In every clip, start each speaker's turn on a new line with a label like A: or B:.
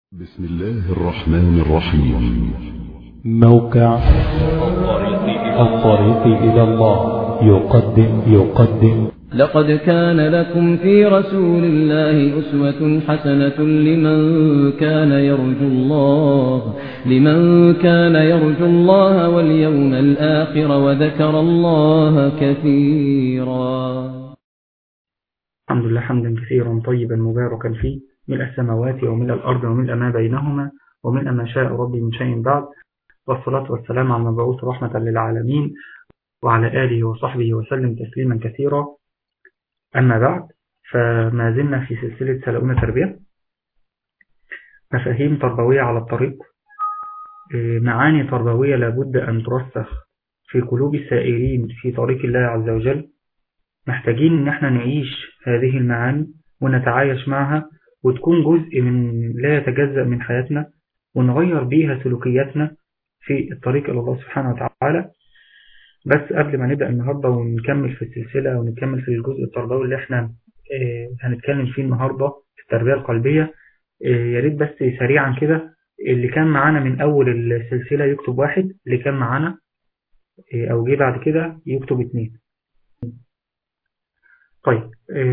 A: بسم الله الرحمن الرحيم
B: موقع الطريق إلى الله يقدم يقدم
C: لقد كان لكم في رسول الله أسوة حسنة لمن كان يرجو الله لمن كان يرجو الله واليوم الآخر وذكر الله كثيرا
D: الحمد لله حمدا كثيرا طيبا مباركا فيه ملء السماوات وملء الأرض وملء ما بينهما وملء ما شاء ربي من شيء بعد والصلاة والسلام على المبعوث رحمة للعالمين وعلى آله وصحبه وسلم تسليما كثيرا أما بعد فما زلنا في سلسلة سلؤون تربية مفاهيم تربوية على الطريق معاني تربوية لابد أن ترسخ في قلوب السائرين في طريق الله عز وجل محتاجين ان احنا نعيش هذه المعاني ونتعايش معها وتكون جزء من لا يتجزأ من حياتنا ونغير بيها سلوكياتنا في الطريق إلى الله سبحانه وتعالى بس قبل ما نبدأ النهاردة ونكمل في السلسلة ونكمل في الجزء التربوي اللي احنا هنتكلم فيه النهاردة في التربية القلبية يا ريت بس سريعا كده اللي كان معانا من أول السلسلة يكتب واحد اللي كان معانا أو جه بعد كده يكتب اتنين طيب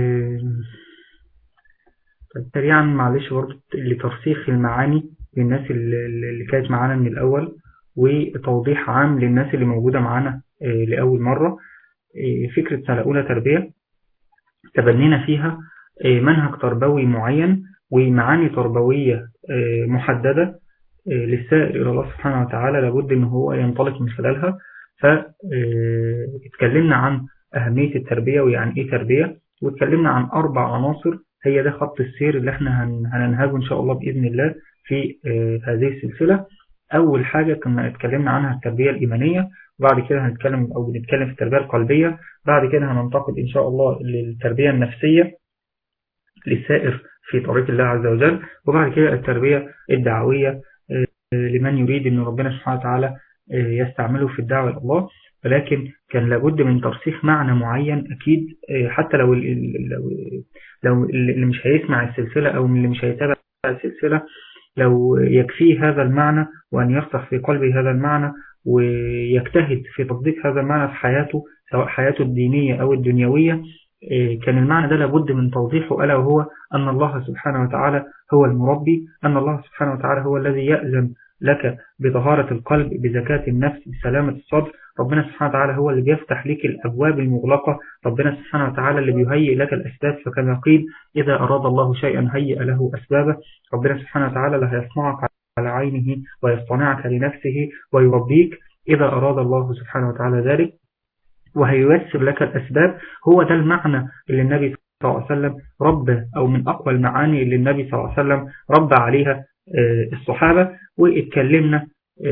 D: سريعا معلش برضه لترسيخ المعاني للناس اللي كانت معانا من الأول وتوضيح عام للناس اللي موجودة معانا لأول مرة فكرة سنة أولى تربية تبنينا فيها منهج تربوي معين ومعاني تربوية محددة للسائر إلى الله سبحانه وتعالى لابد أن هو ينطلق من خلالها فاتكلمنا عن أهمية التربية ويعني إيه تربية واتكلمنا عن أربع عناصر هي ده خط السير اللي احنا هننهجه إن شاء الله بإذن الله في هذه السلسلة أول حاجة كنا اتكلمنا عنها التربية الإيمانية وبعد كده هنتكلم أو بنتكلم في التربية القلبية بعد كده هننتقل إن شاء الله للتربية النفسية للسائر في طريق الله عز وجل وبعد كده التربية الدعوية لمن يريد أن ربنا سبحانه وتعالى يستعمله في الدعوة إلى الله ولكن كان لابد من ترسيخ معنى معين أكيد حتى لو لو اللي مش هيسمع السلسلة أو اللي مش هيتابع السلسلة لو يكفيه هذا المعنى وأن يرسخ في قلبه هذا المعنى ويجتهد في تطبيق هذا المعنى في حياته سواء حياته الدينية أو الدنيوية كان المعنى ده لابد من توضيحه ألا وهو أن الله سبحانه وتعالى هو المربي أن الله سبحانه وتعالى هو الذي يأذن لك بطهارة القلب بزكاة النفس بسلامة الصدر ربنا سبحانه وتعالى هو اللي بيفتح لك الأبواب المغلقة ربنا سبحانه وتعالى اللي بيهيئ لك الأسباب فكما قيل إذا أراد الله شيئا هيئ له أسبابه ربنا سبحانه وتعالى لا هيصنعك على عينه ويصطنعك لنفسه ويربيك إذا أراد الله سبحانه وتعالى ذلك وهييسر لك الأسباب هو ده المعنى اللي النبي صلى الله عليه وسلم رب أو من أقوى المعاني اللي النبي صلى الله عليه وسلم رب عليها الصحابة واتكلمنا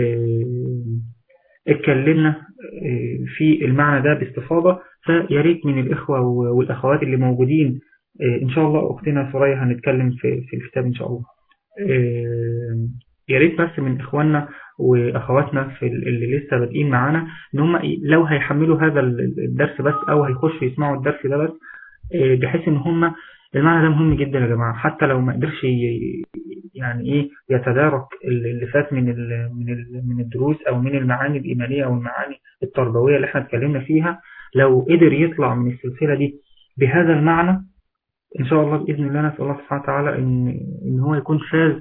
D: اتكلمنا في المعنى ده باستفاضة فياريت من الإخوة والأخوات اللي موجودين إن شاء الله أختنا سوريا هنتكلم في, في الكتاب إن شاء الله ياريت بس من إخواننا وأخواتنا في اللي لسه بادئين معانا إن هم لو هيحملوا هذا الدرس بس أو هيخشوا يسمعوا الدرس ده بس بحيث إن هم المعنى ده مهم جدا يا جماعة حتى لو ما قدرش يعني ايه يتدارك اللي فات من من من الدروس او من المعاني الايمانيه او المعاني التربويه اللي احنا اتكلمنا فيها لو قدر يطلع من السلسله دي بهذا المعنى ان شاء الله باذن الله نسال الله سبحانه وتعالى ان ان هو يكون فاز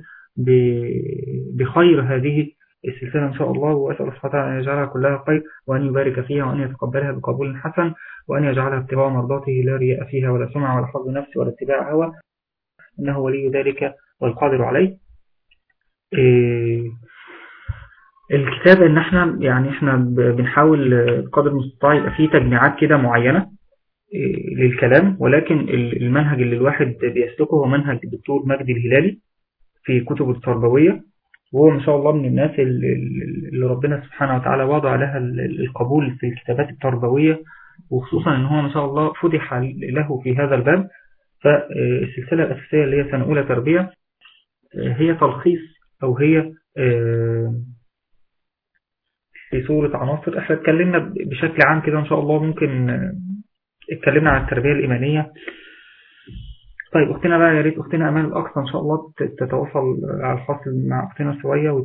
D: بخير هذه السلسله ان شاء الله واسال الله سبحانه وتعالى ان يجعلها كلها خير وان يبارك فيها وان يتقبلها بقبول حسن وان يجعلها ابتغاء مرضاته لا رياء فيها ولا سمعه ولا حظ نفس ولا اتباع هوى انه ولي ذلك والقادر عليه إيه الكتاب ان احنا يعني احنا بنحاول قدر المستطاع يبقى فيه تجميعات كده معينة إيه للكلام ولكن المنهج اللي الواحد بيسلكه هو منهج الدكتور مجدي الهلالي في كتب التربوية وهو ما شاء الله من الناس اللي ربنا سبحانه وتعالى وضع لها القبول في الكتابات التربوية وخصوصا ان هو ما شاء الله فتح له في هذا الباب فالسلسلة الأساسية اللي هي سنة أولى تربية هي تلخيص أو هي في صورة عناصر احنا اتكلمنا بشكل عام كده إن شاء الله ممكن اتكلمنا عن التربية الإيمانية طيب أختنا بقى يا ريت أختنا أمان الأقصى إن شاء الله تتواصل على الفصل مع أختنا شوية وت...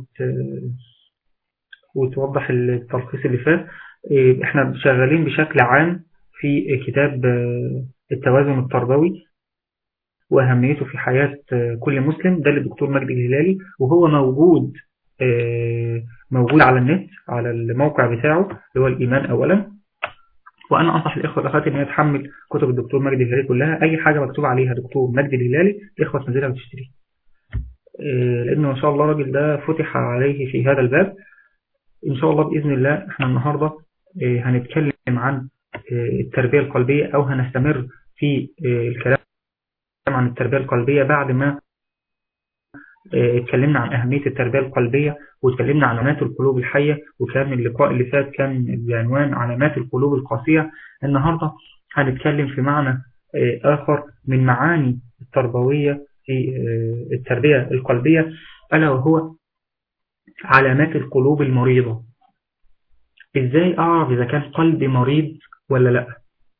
D: وتوضح التلخيص اللي فات احنا شغالين بشكل عام في كتاب التوازن التربوي وأهميته في حياة كل مسلم ده للدكتور مجدي الهلالي وهو موجود موجود على النت على الموقع بتاعه اللي هو الإيمان أولا وأنا أنصح الإخوة والأخوات إن هي تحمل كتب الدكتور مجدي الهلالي كلها أي حاجة مكتوب عليها دكتور مجدي الهلالي الإخوة تنزلها وتشتري لأنه إن شاء الله الراجل ده فتح عليه في هذا الباب إن شاء الله بإذن الله إحنا النهاردة هنتكلم عن التربية القلبية أو هنستمر في الكلام عن التربية القلبية بعد ما اتكلمنا عن أهمية التربية القلبية واتكلمنا عن علامات القلوب الحية وكان اللقاء اللي فات كان بعنوان علامات القلوب القاسية النهاردة هنتكلم في معنى آخر من معاني التربوية في التربية القلبية ألا وهو علامات القلوب المريضة إزاي أعرف إذا كان قلبي مريض ولا لا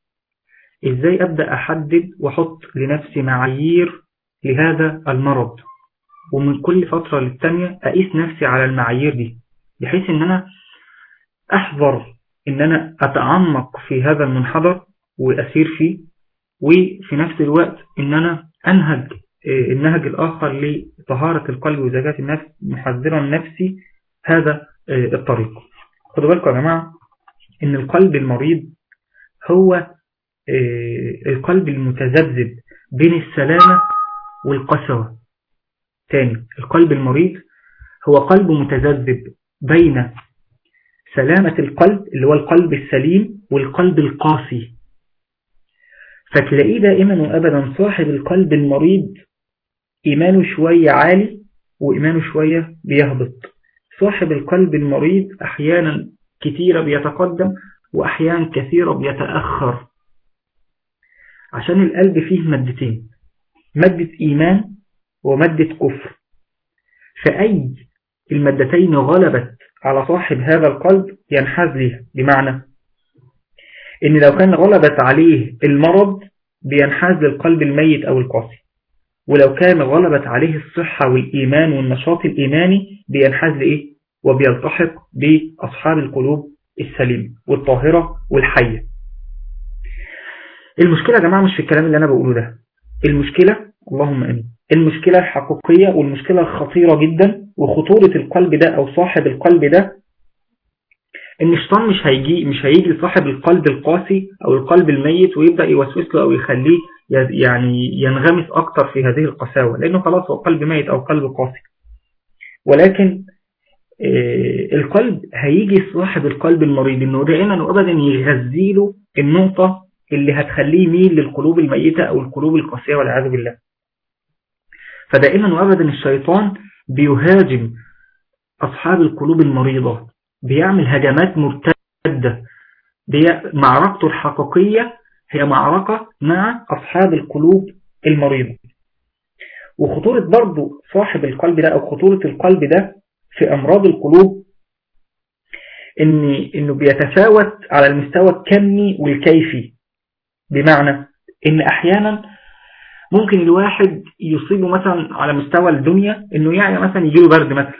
D: إزاي أبدأ أحدد وأحط لنفسي معايير لهذا المرض ومن كل فترة للتانية أقيس نفسي على المعايير دي بحيث ان انا احذر ان انا اتعمق في هذا المنحدر واسير فيه وفي نفس الوقت ان انا انهج النهج الاخر لطهارة القلب وزكاة النفس محذرا نفسي هذا الطريق خدوا بالكم يا جماعة ان القلب المريض هو القلب المتذبذب بين السلامة والقسوة تاني القلب المريض هو قلب متذبذب بين سلامة القلب اللي هو القلب السليم والقلب القاسي فتلاقيه دائما وأبدا صاحب القلب المريض إيمانه شوية عالي وإيمانه شوية بيهبط صاحب القلب المريض أحيانا كثيرة بيتقدم وأحيانا كثيرة بيتأخر عشان القلب فيه مادتين مادة إيمان ومادة كفر فأي المادتين غلبت على صاحب هذا القلب ينحاز لها بمعنى إن لو كان غلبت عليه المرض بينحاز للقلب الميت أو القاسي ولو كان غلبت عليه الصحة والإيمان والنشاط الإيماني بينحاز لإيه وبيلتحق بأصحاب القلوب السليمة والطاهرة والحية المشكلة يا جماعة مش في الكلام اللي أنا بقوله ده المشكلة اللهم أمين المشكلة الحقيقية والمشكلة الخطيرة جدا وخطورة القلب ده أو صاحب القلب ده إن الشيطان مش هيجي مش هيجي لصاحب القلب القاسي أو القلب الميت ويبدأ يوسوس له أو يخليه يعني ينغمس أكتر في هذه القساوة لأنه خلاص هو قلب ميت أو قلب قاسي ولكن القلب هيجي صاحب القلب المريض إنه دائما وأبدا يغذي له النقطة اللي هتخليه يميل للقلوب الميتة أو القلوب القاسية والعياذ بالله فدائما وأبدا الشيطان بيهاجم أصحاب القلوب المريضة بيعمل هجمات مرتدة معركته الحقيقية هي معركة مع أصحاب القلوب المريضة وخطورة برضو صاحب القلب ده أو خطورة القلب ده في أمراض القلوب إن إنه بيتفاوت على المستوى الكمي والكيفي بمعنى إن أحيانا ممكن الواحد يصيبه مثلا على مستوى الدنيا إنه يعني مثلا يجيله برد مثلا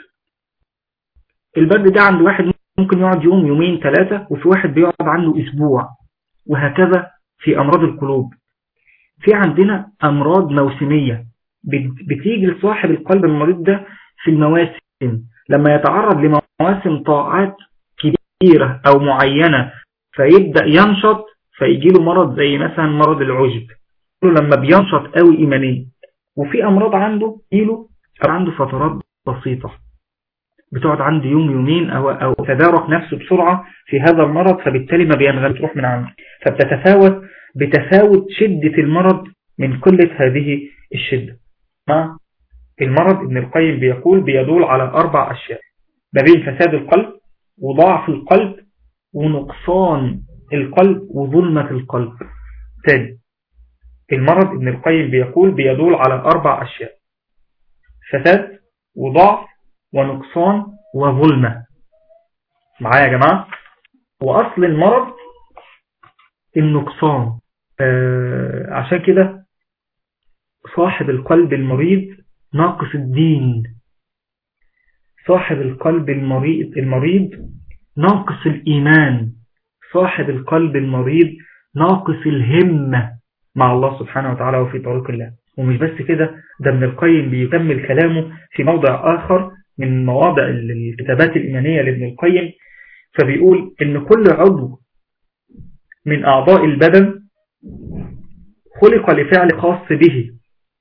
D: البرد ده عند واحد ممكن يقعد يوم يومين ثلاثة وفي واحد بيقعد عنده أسبوع وهكذا في أمراض القلوب في عندنا أمراض موسمية بتيجي لصاحب القلب المريض ده في المواسم لما يتعرض لمواسم طاعات كبيرة أو معينة فيبدأ ينشط فيجي له مرض زي مثلا مرض العجب لما بينشط قوي إيمانيا وفي أمراض عنده يجيله عنده فترات بسيطة بتقعد عنده يوم يومين أو, أو تدارك نفسه بسرعة في هذا المرض فبالتالي ما بينغل تروح من عنده فبتتفاوت بتفاوت شدة المرض من قلة هذه الشدة مع المرض ابن القيم بيقول بيدول على أربع أشياء ما بين فساد القلب وضعف القلب ونقصان القلب وظلمة القلب ثاني المرض ابن القيم بيقول بيدول على أربع أشياء فساد وضعف ونقصان وظلمة معايا يا جماعة وأصل المرض النقصان آه عشان كده صاحب القلب المريض ناقص الدين صاحب القلب المريض المريض ناقص الإيمان صاحب القلب المريض ناقص الهمة مع الله سبحانه وتعالى وفي طريق الله ومش بس كده ده ابن القيم بيكمل كلامه في موضع آخر من مواضع الكتابات الإيمانية لابن القيم فبيقول إن كل عضو من أعضاء البدن خلق لفعل خاص به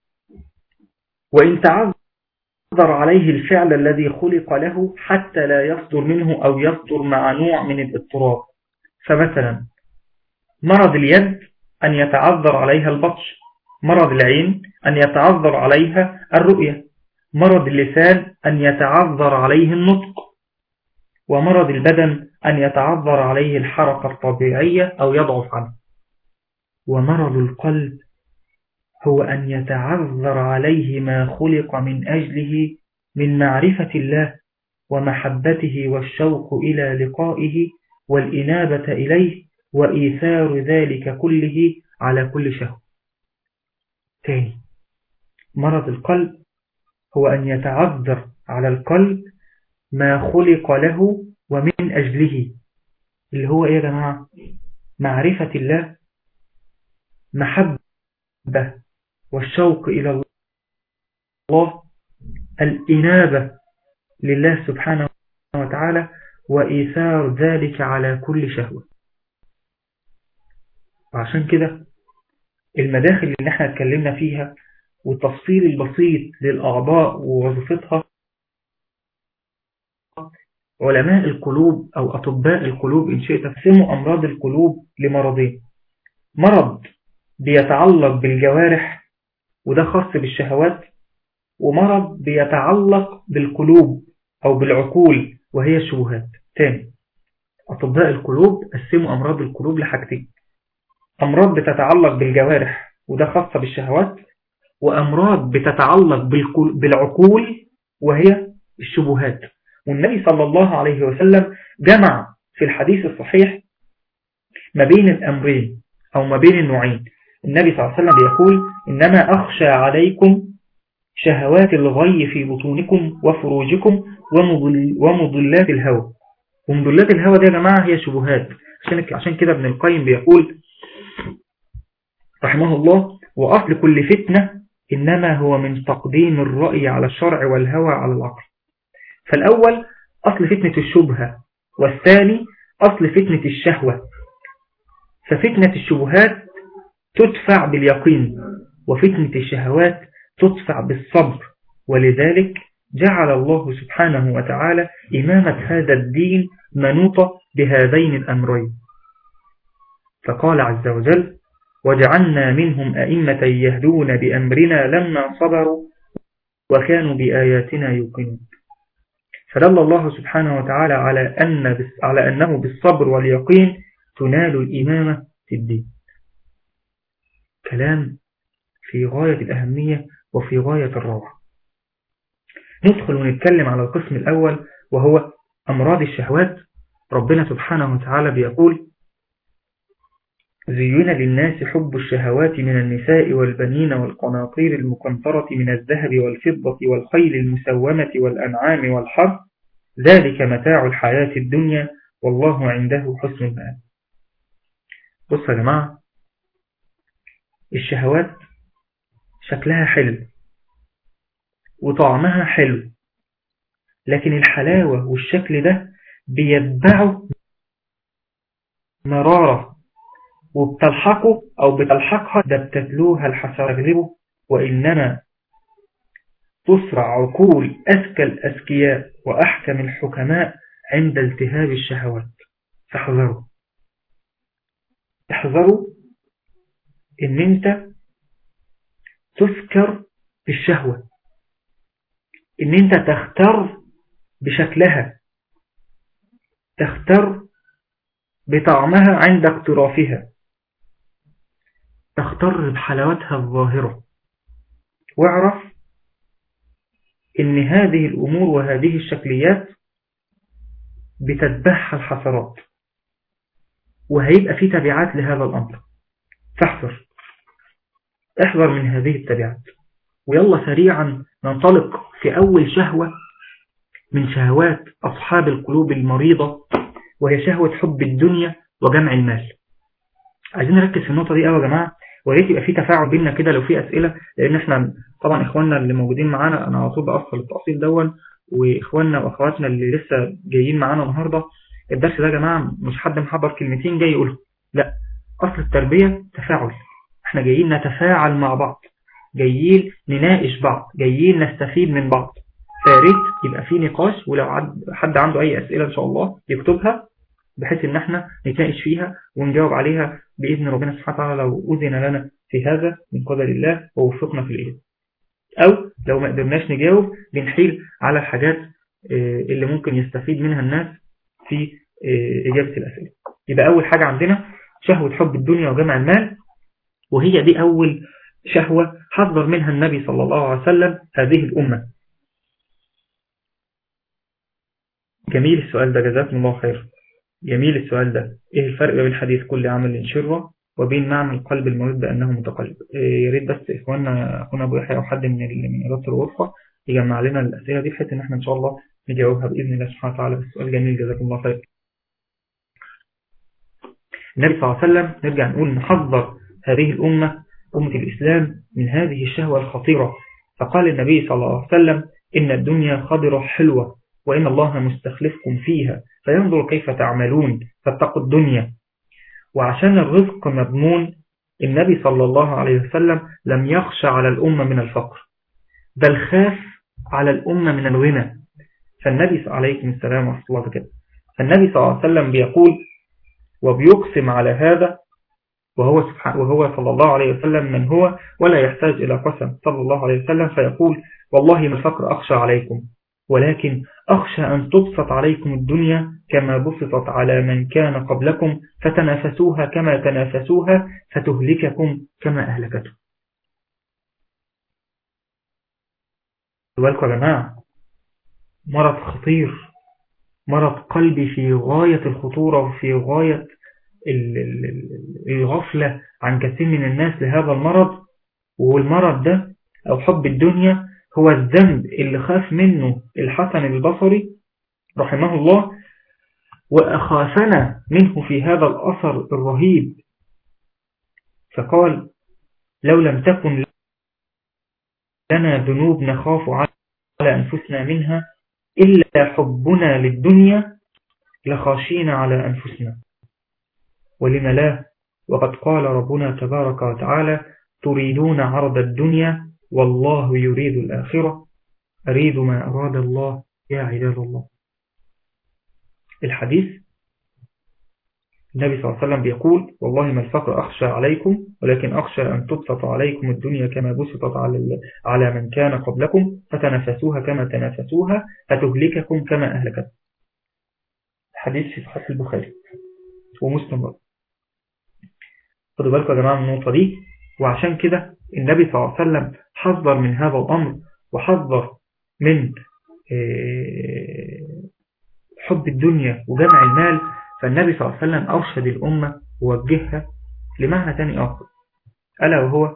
D: وإن تعذر عليه الفعل الذي خلق له حتى لا يصدر منه أو يصدر مع نوع من الاضطراب فمثلا مرض اليد أن يتعذر عليها البطش مرض العين أن يتعذر عليها الرؤية مرض اللسان أن يتعذر عليه النطق ومرض البدن أن يتعذر عليه الحركة الطبيعية أو يضعف عنه ومرض القلب هو أن يتعذر عليه ما خلق من أجله من معرفة الله ومحبته والشوق إلى لقائه والإنابة إليه وإيثار ذلك كله على كل شهوة تاني مرض القلب هو أن يتعذر على القلب ما خلق له ومن أجله اللي هو إيه يا جماعة معرفة الله محبة والشوق إلى الله الإنابة لله سبحانه وتعالى وإيثار ذلك على كل شهوة وعشان كده المداخل اللي احنا اتكلمنا فيها والتفصيل البسيط للأعضاء ووظيفتها علماء القلوب أو أطباء القلوب إن شئت تقسموا أمراض القلوب لمرضين مرض بيتعلق بالجوارح وده خاص بالشهوات ومرض بيتعلق بالقلوب أو بالعقول وهي الشبهات تاني أطباء القلوب قسموا أمراض القلوب لحاجتين أمراض بتتعلق بالجوارح وده خاصة بالشهوات وأمراض بتتعلق بالعقول وهي الشبهات والنبي صلى الله عليه وسلم جمع في الحديث الصحيح ما بين الأمرين أو ما بين النوعين النبي صلى الله عليه وسلم يقول إنما أخشى عليكم شهوات الغي في بطونكم وفروجكم ومضلات الهوى ومضلات الهوى دي يا جماعة هي شبهات عشان كده ابن القيم بيقول رحمه الله وأصل كل فتنة إنما هو من تقديم الرأي على الشرع والهوى على العقل فالأول أصل فتنة الشبهة والثاني أصل فتنة الشهوة ففتنة الشبهات تدفع باليقين وفتنة الشهوات تدفع بالصبر ولذلك جعل الله سبحانه وتعالى إمامة هذا الدين منوطة بهذين الأمرين فقال عز وجل وجعلنا منهم أئمة يهدون بأمرنا لما صبروا وكانوا بآياتنا يوقنون فدل الله سبحانه وتعالى على, أن على أنه بالصبر واليقين تنال الإمامة في الدين كلام في غاية الأهمية وفي غاية الروعة ندخل ونتكلم على القسم الأول وهو أمراض الشهوات ربنا سبحانه وتعالى بيقول زين للناس حب الشهوات من النساء والبنين والقناطير المقنطرة من الذهب والفضة والخيل المسومة والأنعام والحر ذلك متاع الحياة الدنيا والله عنده حسن المآب بص يا جماعة الشهوات شكلها حلو وطعمها حلو لكن الحلاوة والشكل ده بيتبعه مرارة وبتلحقه أو بتلحقها ده بتتلوها الحسرة تغلبه وإنما تسرع عقول أذكى الأذكياء وأحكم الحكماء عند التهاب الشهوات فاحذروا احذروا ان انت تذكر بالشهوة ان انت تختار بشكلها تختار بطعمها عند اقترافها تختار بحلاوتها الظاهرة واعرف ان هذه الامور وهذه الشكليات بتتبعها الحسرات وهيبقى في تبعات لهذا الامر فاحذر احذر من هذه التبعات ويلا سريعا ننطلق في أول شهوة من شهوات أصحاب القلوب المريضة وهي شهوة حب الدنيا وجمع المال عايزين نركز في النقطة دي قوي يا جماعة وريت يبقى في تفاعل بيننا كده لو في أسئلة لأن احنا طبعا إخواننا اللي موجودين معانا أنا على طول بأصل التأصيل دون وإخواننا وأخواتنا اللي لسه جايين معانا النهاردة الدرس ده يا جماعة مش حد محضر كلمتين جاي يقوله لا أصل التربية تفاعل احنا جايين نتفاعل مع بعض جايين نناقش بعض جايين نستفيد من بعض فياريت يبقى في نقاش ولو حد عنده أي أسئلة إن شاء الله يكتبها بحيث ان احنا نتناقش فيها ونجاوب عليها بإذن ربنا سبحانه وتعالى لو أذن لنا في هذا من قدر الله ووفقنا في الإجابة أو لو ما قدرناش نجاوب بنحيل على الحاجات اللي ممكن يستفيد منها الناس في إجابة الأسئلة يبقى أول حاجة عندنا شهوة حب الدنيا وجمع المال وهي دي أول شهوة حذر منها النبي صلى الله عليه وسلم هذه الأمة جميل السؤال ده جزاكم الله خير جميل السؤال ده ايه الفرق بين حديث كل عمل شره وبين معنى القلب المريض بأنه متقلب يا ريت بس إخواننا أخونا أبو يحيى أو حد من من إدارة الغرفة يجمع لنا الأسئلة دي بحيث إن احنا إن شاء الله نجاوبها بإذن الله سبحانه وتعالى السؤال جميل جزاكم الله خير النبي صلى الله عليه وسلم نرجع نقول نحذر هذه الأمة أمة الإسلام من هذه الشهوة الخطيرة فقال النبي صلى الله عليه وسلم إن الدنيا خضرة حلوة وإن الله مستخلفكم فيها فينظر كيف تعملون فاتقوا الدنيا وعشان الرزق مضمون النبي صلى الله عليه وسلم لم يخشى على الأمة من الفقر بل خاف على الأمة من الغنى فالنبي عليكم السلام ورحمة الله وبركاته فالنبي صلى الله عليه وسلم بيقول وبيقسم على هذا وهو, سبحانه وهو صلى الله عليه وسلم من هو ولا يحتاج إلى قسم صلى الله عليه وسلم فيقول والله ما الفقر أخشى عليكم ولكن أخشى أن تبسط عليكم الدنيا كما بسطت على من كان قبلكم فتنافسوها كما تنافسوها فتهلككم كما أهلكتهم بالكم يا جماعة مرض خطير مرض قلبي في غاية الخطورة وفي غاية الغفلة عن كثير من الناس لهذا المرض والمرض ده أو حب الدنيا هو الذنب اللي خاف منه الحسن البصري رحمه الله وأخافنا منه في هذا الأثر الرهيب فقال لو لم تكن لنا ذنوب نخاف على أنفسنا منها إلا حبنا للدنيا لخاشين على أنفسنا ولم لا وقد قال ربنا تبارك وتعالى تريدون عرض الدنيا والله يريد الآخرة أريد ما أراد الله يا عباد الله الحديث النبي صلى الله عليه وسلم بيقول والله ما الفقر أخشى عليكم ولكن أخشى أن تبسط عليكم الدنيا كما بسطت على على من كان قبلكم فتنافسوها كما تنافسوها فتهلككم كما أهلكت حديث في صحيح البخاري ومسلم برضه خدوا بالكم يا جماعة من النقطة دي وعشان كده النبي صلى الله عليه وسلم حذر من هذا الأمر وحذر من حب الدنيا وجمع المال فالنبي صلى الله عليه وسلم أرشد الأمة ووجهها لمعنى تاني آخر ألا وهو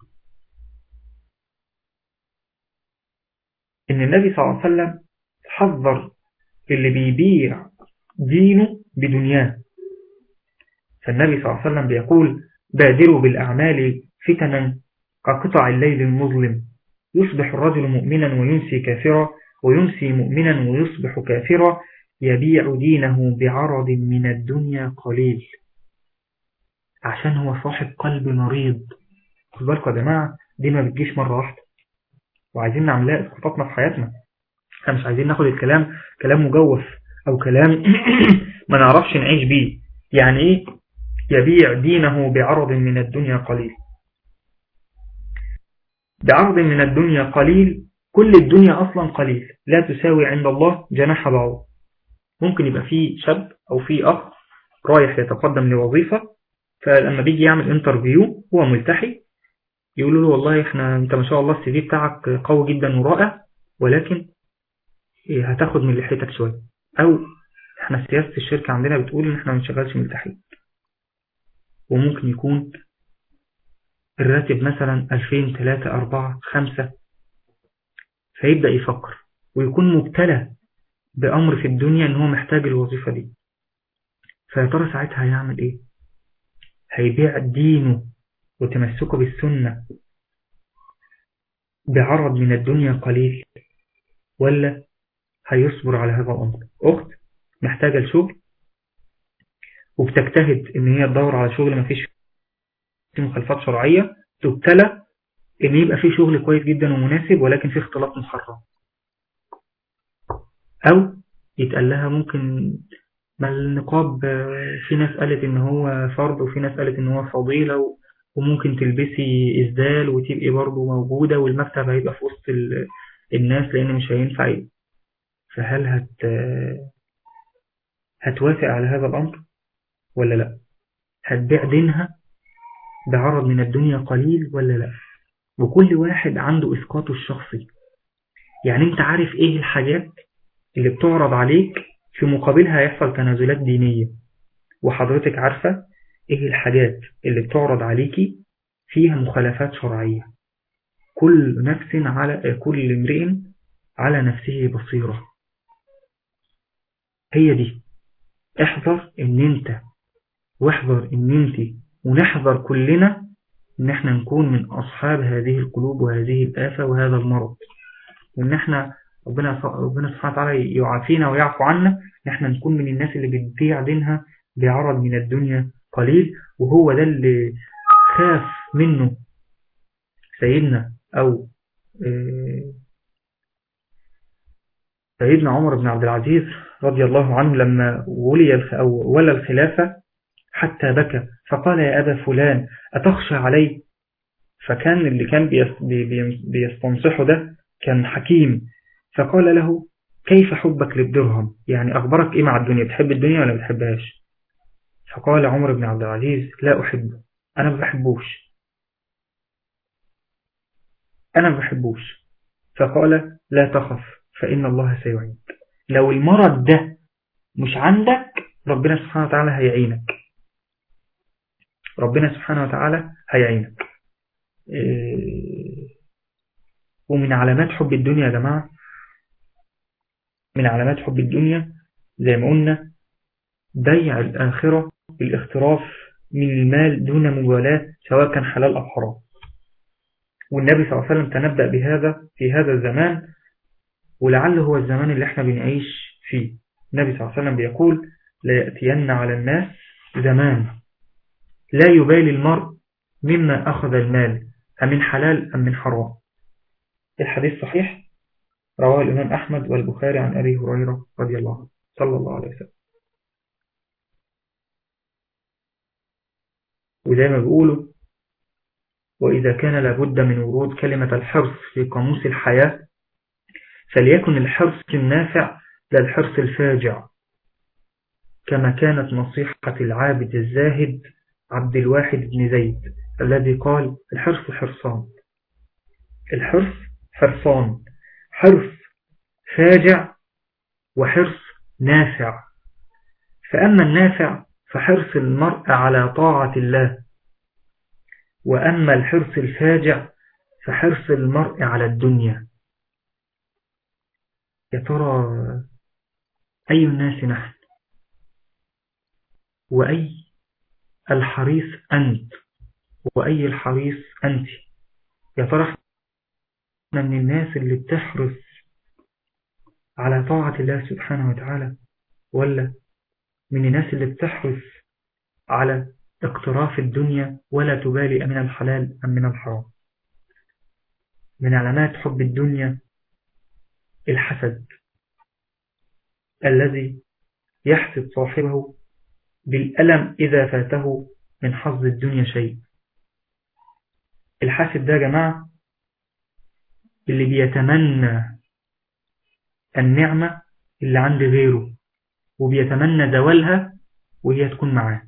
D: إن النبي صلى الله عليه وسلم حذر اللي بيبيع دينه بدنياه فالنبي صلى الله عليه وسلم بيقول بادروا بالأعمال فتنا كقطع الليل المظلم يصبح الرجل مؤمنا وينسي كافرا وينسي مؤمنا ويصبح كافرا يبيع دينه بعرض من الدنيا قليل عشان هو صاحب قلب مريض خد بالكم يا جماعة دي ما بتجيش مرة واحدة وعايزين نعملها اسقاطاتنا في حياتنا احنا مش عايزين ناخد الكلام كلام مجوف او كلام ما نعرفش نعيش بيه يعني ايه يبيع دينه بعرض من الدنيا قليل بعرض من الدنيا قليل كل الدنيا أصلا قليل لا تساوي عند الله جناح بعوض ممكن يبقى في شاب أو في أخ رايح يتقدم لوظيفة فلما بيجي يعمل انترفيو هو ملتحي يقولوا له والله احنا انت ما شاء الله السي في بتاعك قوي جدا ورائع ولكن هتاخد من لحيتك شوية او احنا سياسة الشركة عندنا بتقول ان احنا ما نشغلش ملتحي وممكن يكون الراتب مثلا 2000 3 4 5 فيبدأ يفكر ويكون مبتلى بأمر في الدنيا ان هو محتاج الوظيفة دي فيا ترى ساعتها هيعمل ايه هيبيع دينه وتمسكه بالسنة بعرض من الدنيا قليل ولا هيصبر على هذا الأمر أخت محتاجة لشغل وبتجتهد ان هي تدور على شغل ما فيش مخالفات شرعية تبتلى ان يبقى فيه شغل كويس جدا ومناسب ولكن فيه اختلاط محرم او يتقال لها ممكن ما النقاب في ناس قالت ان هو فرض وفي ناس قالت ان هو فضيلة وممكن تلبسي إسدال وتبقي برضو موجودة والمكتب هيبقى في وسط الناس لأن مش هينفع يبقى فهل هت هتوافق على هذا الأمر ولا لا هتبيع دينها بعرض من الدنيا قليل ولا لا وكل واحد عنده إسقاطه الشخصي يعني انت عارف ايه الحاجات اللي بتعرض عليك في مقابلها هيحصل تنازلات دينية وحضرتك عارفة ايه الحاجات اللي بتعرض عليكي فيها مخالفات شرعية كل نفس على كل امرئ على نفسه بصيرة هي دي احذر ان انت واحذر ان انت ونحذر كلنا ان احنا نكون من اصحاب هذه القلوب وهذه الآفة وهذا المرض وان احنا ربنا ربنا سبحانه وتعالى يعافينا ويعفو عنا ان احنا نكون من الناس اللي بتبيع دينها بعرض من الدنيا قليل وهو ده اللي خاف منه سيدنا أو سيدنا عمر بن عبد العزيز رضي الله عنه لما ولي أو ولى الخلافة حتى بكى فقال يا أبا فلان أتخشى علي فكان اللي كان بيستنصحه ده كان حكيم فقال له كيف حبك للدرهم يعني أخبرك إيه مع الدنيا بتحب الدنيا ولا بتحبهاش فقال عمر بن عبد العزيز لا أحبه أنا ما بحبوش أنا ما بحبوش فقال لا تخف فإن الله سيعينك لو المرض ده مش عندك ربنا سبحانه وتعالى هيعينك ربنا سبحانه وتعالى هيعينك ومن علامات حب الدنيا يا جماعة من علامات حب الدنيا زي ما قلنا بيع الآخرة بالاختراف من المال دون مبالاة سواء كان حلال أو حرام والنبي صلى الله عليه وسلم تنبأ بهذا في هذا الزمان ولعل هو الزمان اللي احنا بنعيش فيه النبي صلى الله عليه وسلم بيقول لا يأتين على الناس زمان لا يبالي المرء مما أخذ المال أمن حلال أم من حرام الحديث صحيح رواه الإمام أحمد والبخاري عن أبي هريرة رضي الله عنه صلى الله عليه وسلم وزي ما بيقولوا وإذا كان لابد من ورود كلمة الحرص في قاموس الحياة فليكن الحرص النافع لا الحرص الفاجع كما كانت نصيحة العابد الزاهد عبد الواحد بن زيد الذي قال الحرص حرصان الحرص حرصان حرص فاجع وحرص نافع فأما النافع فحرص المرء على طاعة الله وأما الحرص الفاجع فحرص المرء على الدنيا يا ترى أي الناس نحن وأي الحريص أنت وأي الحريص أنت يا ترى احنا من الناس اللي بتحرص على طاعة الله سبحانه وتعالى ولا من الناس اللي بتحرص على اقتراف الدنيا ولا تبالي أمن الحلال أم من الحرام من علامات حب الدنيا الحسد الذي يحسد صاحبه بالألم إذا فاته من حظ الدنيا شيء الحاسد ده يا جماعة اللي بيتمنى النعمة اللي عند غيره وبيتمنى زوالها وهي تكون معاه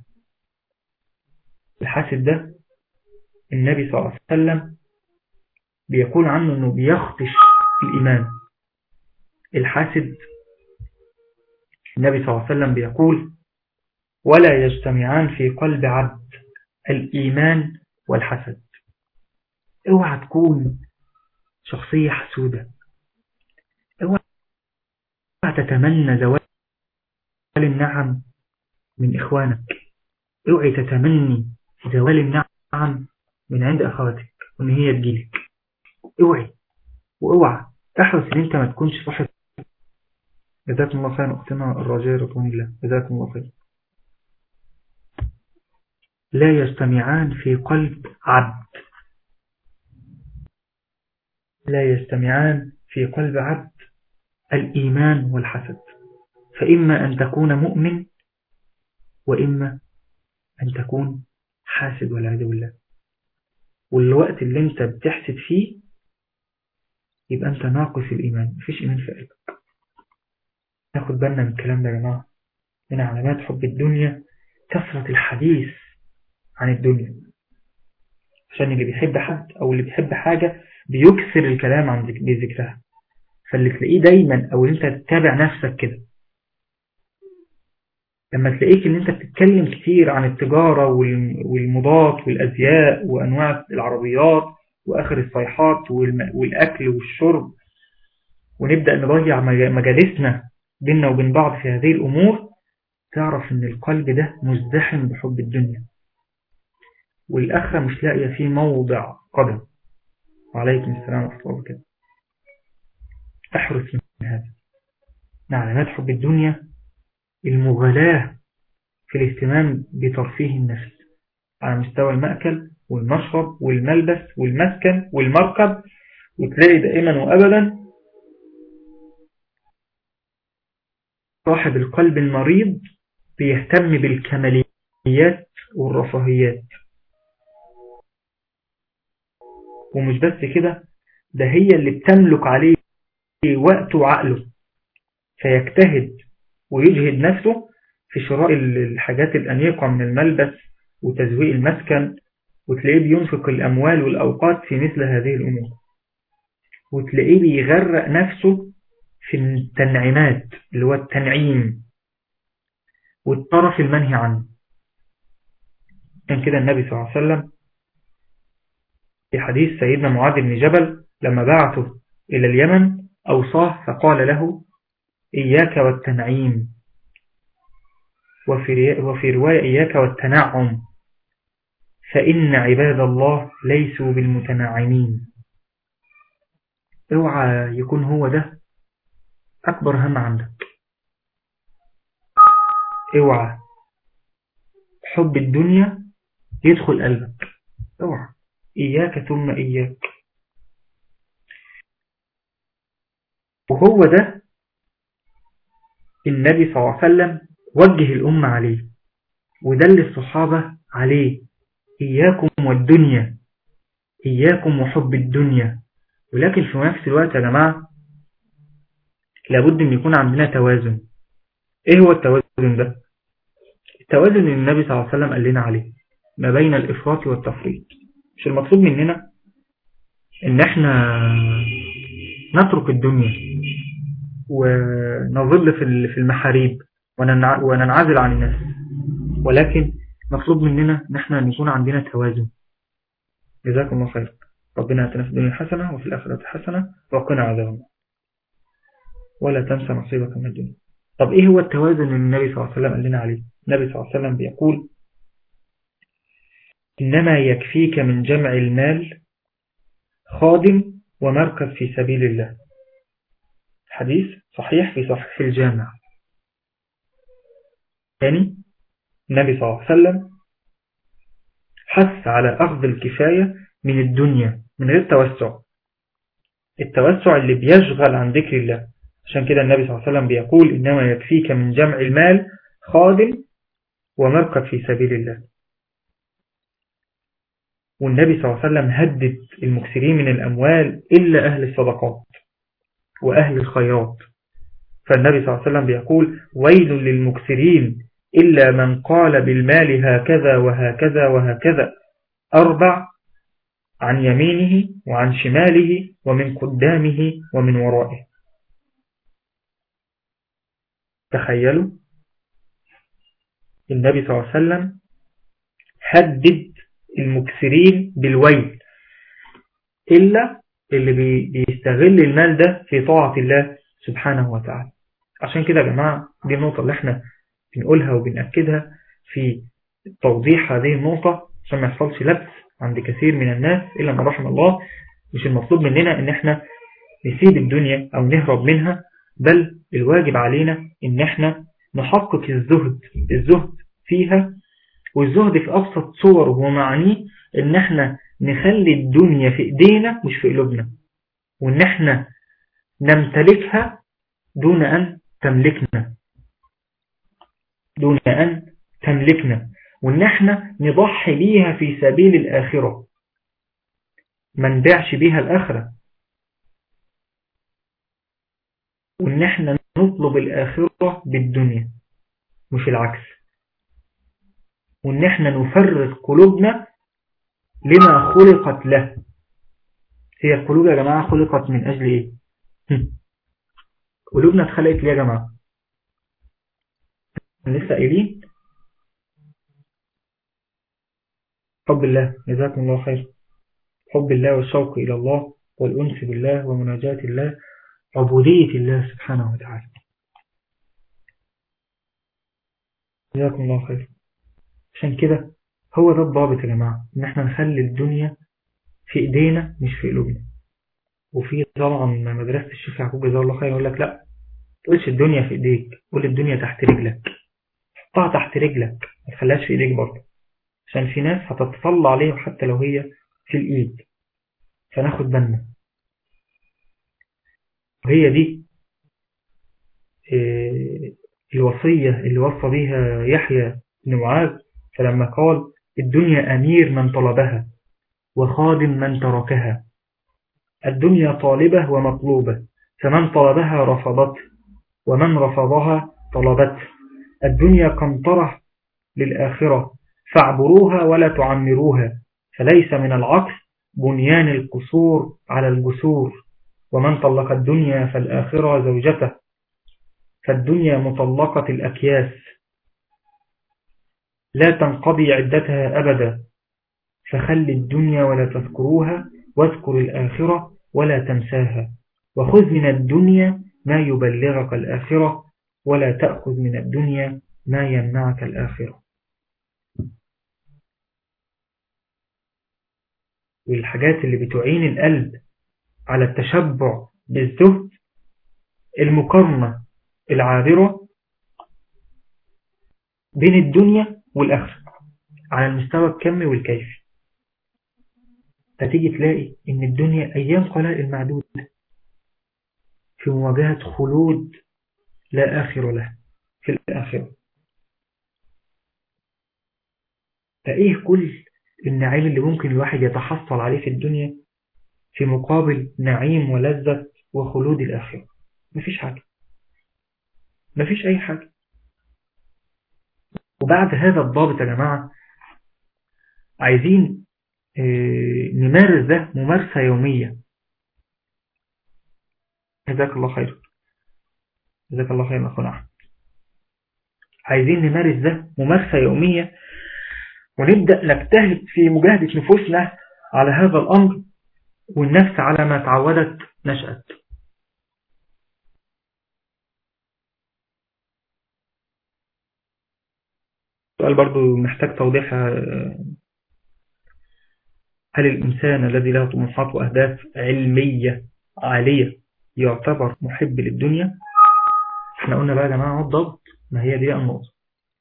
D: الحاسد ده النبي صلى الله عليه وسلم بيقول عنه انه بيخطش الإيمان الحاسد النبي صلى الله عليه وسلم بيقول ولا يجتمعان في قلب عبد الإيمان والحسد اوعى تكون شخصية حسودة اوعى تتمنى زوال النعم من إخوانك اوعي تتمني زوال النعم من عند أخواتك وإن هي تجيلك اوعي واوعى احرص ان انت ما تكونش صاحب جزاكم الله خيرا اختنا الراجية رضوان الله جزاكم الله خيرا لا يجتمعان في قلب عبد لا يجتمعان في قلب عبد الإيمان والحسد فإما أن تكون مؤمن وإما أن تكون حاسد والعياذ بالله والوقت اللي انت بتحسد فيه يبقى انت ناقص الإيمان مفيش إيمان في قلبك ناخد بالنا من الكلام ده يا جماعة من علامات حب الدنيا كثرة الحديث عن الدنيا عشان اللي بيحب حد أو اللي بيحب حاجة بيكثر الكلام عن ذكرها فاللي تلاقيه دايما أو اللي انت تتابع نفسك كده لما تلاقيك ان انت بتتكلم كتير عن التجارة والمضات والأزياء وأنواع العربيات وآخر الصيحات والأكل والشرب ونبدأ نضيع مجالسنا بيننا وبين بعض في هذه الأمور تعرف ان القلب ده مزدحم بحب الدنيا والآخرة مش لاقية فيه موضع قدم وعليكم السلام ورحمة الله وبركاته احرص من هذا من علامات حب الدنيا المغالاة في الاهتمام بترفيه النفس على مستوى المأكل والمشرب والملبس والمسكن والمركب وتلاقي دائما وأبدا صاحب القلب المريض بيهتم بالكماليات والرفاهيات ومش بس كده ده هي اللي بتملك عليه وقته وعقله فيجتهد ويجهد نفسه في شراء الحاجات الأنيقة من الملبس وتزويق المسكن وتلاقيه بينفق الأموال والأوقات في مثل هذه الأمور وتلاقيه بيغرق نفسه في التنعيمات اللي هو التنعيم والطرف المنهي عنه كان كده النبي صلى الله عليه وسلم في حديث سيدنا معاذ بن جبل لما بعثه إلى اليمن أوصاه فقال له إياك والتنعيم وفي, وفي رواية إياك والتنعم فإن عباد الله ليسوا بالمتنعمين اوعى يكون هو ده أكبر هم عندك اوعى حب الدنيا يدخل قلبك اوعى إياك ثم إياك وهو ده النبي صلى الله عليه وسلم وجه الأمة عليه ودل الصحابة عليه إياكم والدنيا إياكم وحب الدنيا ولكن في نفس الوقت يا جماعة لابد أن يكون عندنا توازن إيه هو التوازن ده؟ التوازن اللي النبي صلى الله عليه وسلم قال لنا عليه ما بين الإفراط والتفريط مش المطلوب مننا ان احنا نترك الدنيا ونظل في المحاريب وننعزل عن الناس ولكن مطلوب مننا ان احنا نكون عندنا توازن جزاكم الله خير ربنا اتنا في الدنيا حسنة وفي الآخرة حسنة وقنا عذاب النار ولا تنسى نصيبك من الدنيا طب ايه هو التوازن اللي النبي صلى الله عليه وسلم قال لنا عليه النبي صلى الله عليه وسلم بيقول إنما يكفيك من جمع المال خادم ومركب في سبيل الله حديث صحيح في صحيح الجامع يعني النبي صلى الله عليه وسلم حث على أخذ الكفاية من الدنيا من غير توسع التوسع اللي بيشغل عن ذكر الله عشان كده النبي صلى الله عليه وسلم بيقول إنما يكفيك من جمع المال خادم ومركب في سبيل الله والنبي صلى الله عليه وسلم هدد المكسرين من الأموال إلا أهل الصدقات وأهل الخيرات فالنبي صلى الله عليه وسلم بيقول ويل للمكسرين إلا من قال بالمال هكذا وهكذا وهكذا أربع عن يمينه وعن شماله ومن قدامه ومن ورائه تخيلوا النبي صلى الله عليه وسلم هدد المكسرين بالويل إلا اللي بيستغل المال ده في طاعة الله سبحانه وتعالى عشان كده يا جماعة دي النقطة اللي احنا بنقولها وبنأكدها في توضيح هذه النقطة عشان ما يحصلش لبس عند كثير من الناس إلا ما رحم الله مش المطلوب مننا ان احنا نسيب الدنيا او نهرب منها بل الواجب علينا ان احنا نحقق الزهد الزهد فيها والزهد في ابسط صوره ومعانيه ان احنا نخلي الدنيا في ايدينا مش في قلوبنا وان احنا نمتلكها دون ان تملكنا دون ان تملكنا وان احنا نضحي بيها في سبيل الاخرة ما نبيعش بيها الاخرة وان احنا نطلب الاخرة بالدنيا مش العكس وان احنا نفرغ قلوبنا لما خلقت له هي القلوب يا جماعة خلقت من اجل ايه قلوبنا اتخلقت ليه يا جماعة لسه قايلين حب الله جزاكم الله خير حب الله والشوق إلى الله والأنس بالله ومناجاة الله عبودية الله سبحانه وتعالى جزاكم الله خير عشان كده هو ده الضابط يا جماعة ان احنا نخلي الدنيا في ايدينا مش في قلوبنا وفي طبعا مدرسة الشيخ يعقوب جزاه الله خير يقول لك لا تقولش الدنيا في ايديك قول الدنيا تحت رجلك حطها تحت رجلك ما تخليهاش في ايديك برضه عشان في ناس هتتطلع عليه حتى لو هي في الايد فناخد بالنا وهي دي الوصية اللي وصى بها يحيى بن معاذ فلما قال الدنيا أمير من طلبها وخادم من تركها الدنيا طالبة ومطلوبة فمن طلبها رفضته ومن رفضها طلبته الدنيا قنطرة للآخرة فاعبروها ولا تعمروها فليس من العكس بنيان القصور على الجسور ومن طلق الدنيا فالآخرة زوجته فالدنيا مطلقة الأكياس لا تنقضي عدتها أبدا فخل الدنيا ولا تذكروها واذكر الآخرة ولا تنساها وخذ من الدنيا ما يبلغك الآخرة ولا تأخذ من الدنيا ما يمنعك الآخرة والحاجات اللي بتعين القلب على التشبع بالزهد المقارنة العابرة بين الدنيا والآخرة على المستوى الكمي والكيفي فتيجي تلاقي ان الدنيا ايام قلائل معدودة في مواجهة خلود لا آخر له في الآخرة فإيه كل النعيم اللي ممكن الواحد يتحصل عليه في الدنيا في مقابل نعيم ولذة وخلود الآخرة مفيش حاجة مفيش أي حاجة وبعد هذا الضابط يا جماعة عايزين نمارس ده ممارسة يومية جزاك الله خير جزاك الله خير أخونا أحمد عايزين نمارس ده ممارسة يومية ونبدأ نجتهد في مجاهدة نفوسنا على هذا الأمر والنفس على ما تعودت نشأت سؤال برضو محتاج توضيح هل الإنسان الذي له طموحات وأهداف علمية عالية يعتبر محب للدنيا احنا قلنا بقى يا جماعة الضبط ما هي دي بقى النقطة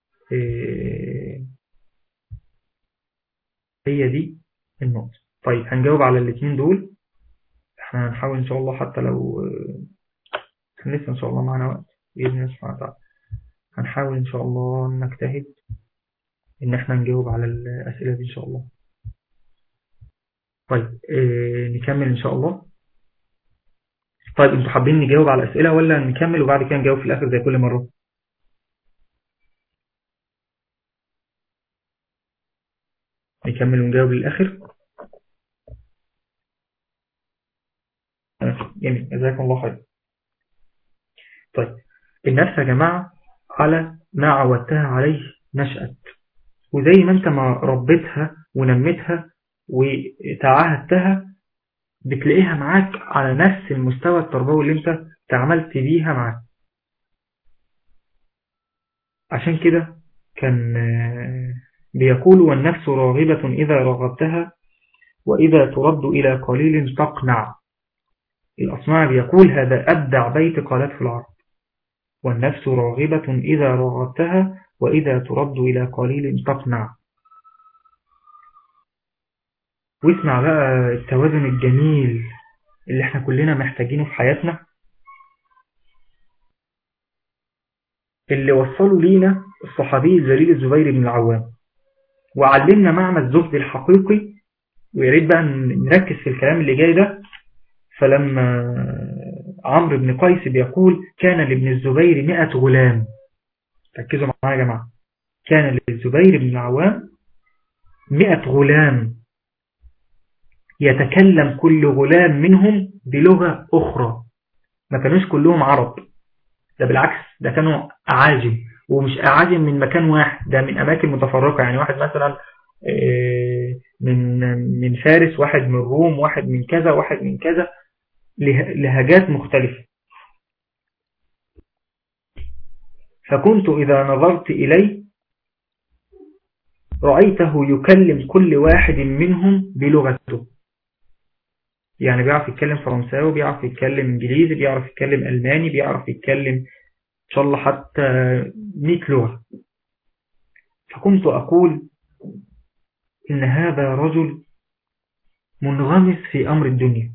D: هي دي النقطة طيب هنجاوب على الاثنين دول احنا هنحاول ان شاء الله حتى لو لسه ان شاء الله معنا وقت بإذن الله سبحانه وتعالى هنحاول ان شاء الله نجتهد ان احنا نجاوب على الاسئلة دي ان شاء الله طيب اه نكمل ان شاء الله طيب انتوا حابين نجاوب على الاسئلة ولا نكمل وبعد كده نجاوب في الاخر زي كل مرة نكمل ونجاوب للاخر جميل جزاكم الله خير طيب النفس يا جماعة على ما عودتها عليه نشأت وزي ما انت ما ربيتها ونمتها وتعاهدتها بتلاقيها معاك على نفس المستوى التربوي اللي انت تعاملت بيها معاك عشان كده كان بيقول والنفس راغبة إذا رغبتها وإذا ترد إلى قليل تقنع الأصمع بيقول هذا أبدع بيت قالت في العرب والنفس راغبة إذا رغبتها وإذا ترد إلى قليل تقنع واسمع بقى التوازن الجميل اللي احنا كلنا محتاجينه في حياتنا اللي وصلوا لينا الصحابي الجليل الزبير بن العوام وعلمنا معنى الزهد الحقيقي ويريد بقى نركز في الكلام اللي جاي ده فلما عمرو بن قيس بيقول كان لابن الزبير مئة غلام ركزوا معايا يا جماعة كان للزبير بن العوام مئة غلام يتكلم كل غلام منهم بلغة أخرى ما كانوش كلهم عرب ده بالعكس ده كانوا أعاجم ومش أعاجم من مكان واحد ده من أماكن متفرقة يعني واحد مثلا من من فارس واحد من روم واحد من كذا واحد من كذا لهجات مختلفة فكنت إذا نظرت إليه رأيته يكلم كل واحد منهم بلغته يعني بيعرف يتكلم فرنساوي بيعرف يتكلم انجليزي بيعرف يتكلم الماني بيعرف يتكلم ان شاء الله حتى 100 لغة فكنت اقول ان هذا رجل منغمس في امر الدنيا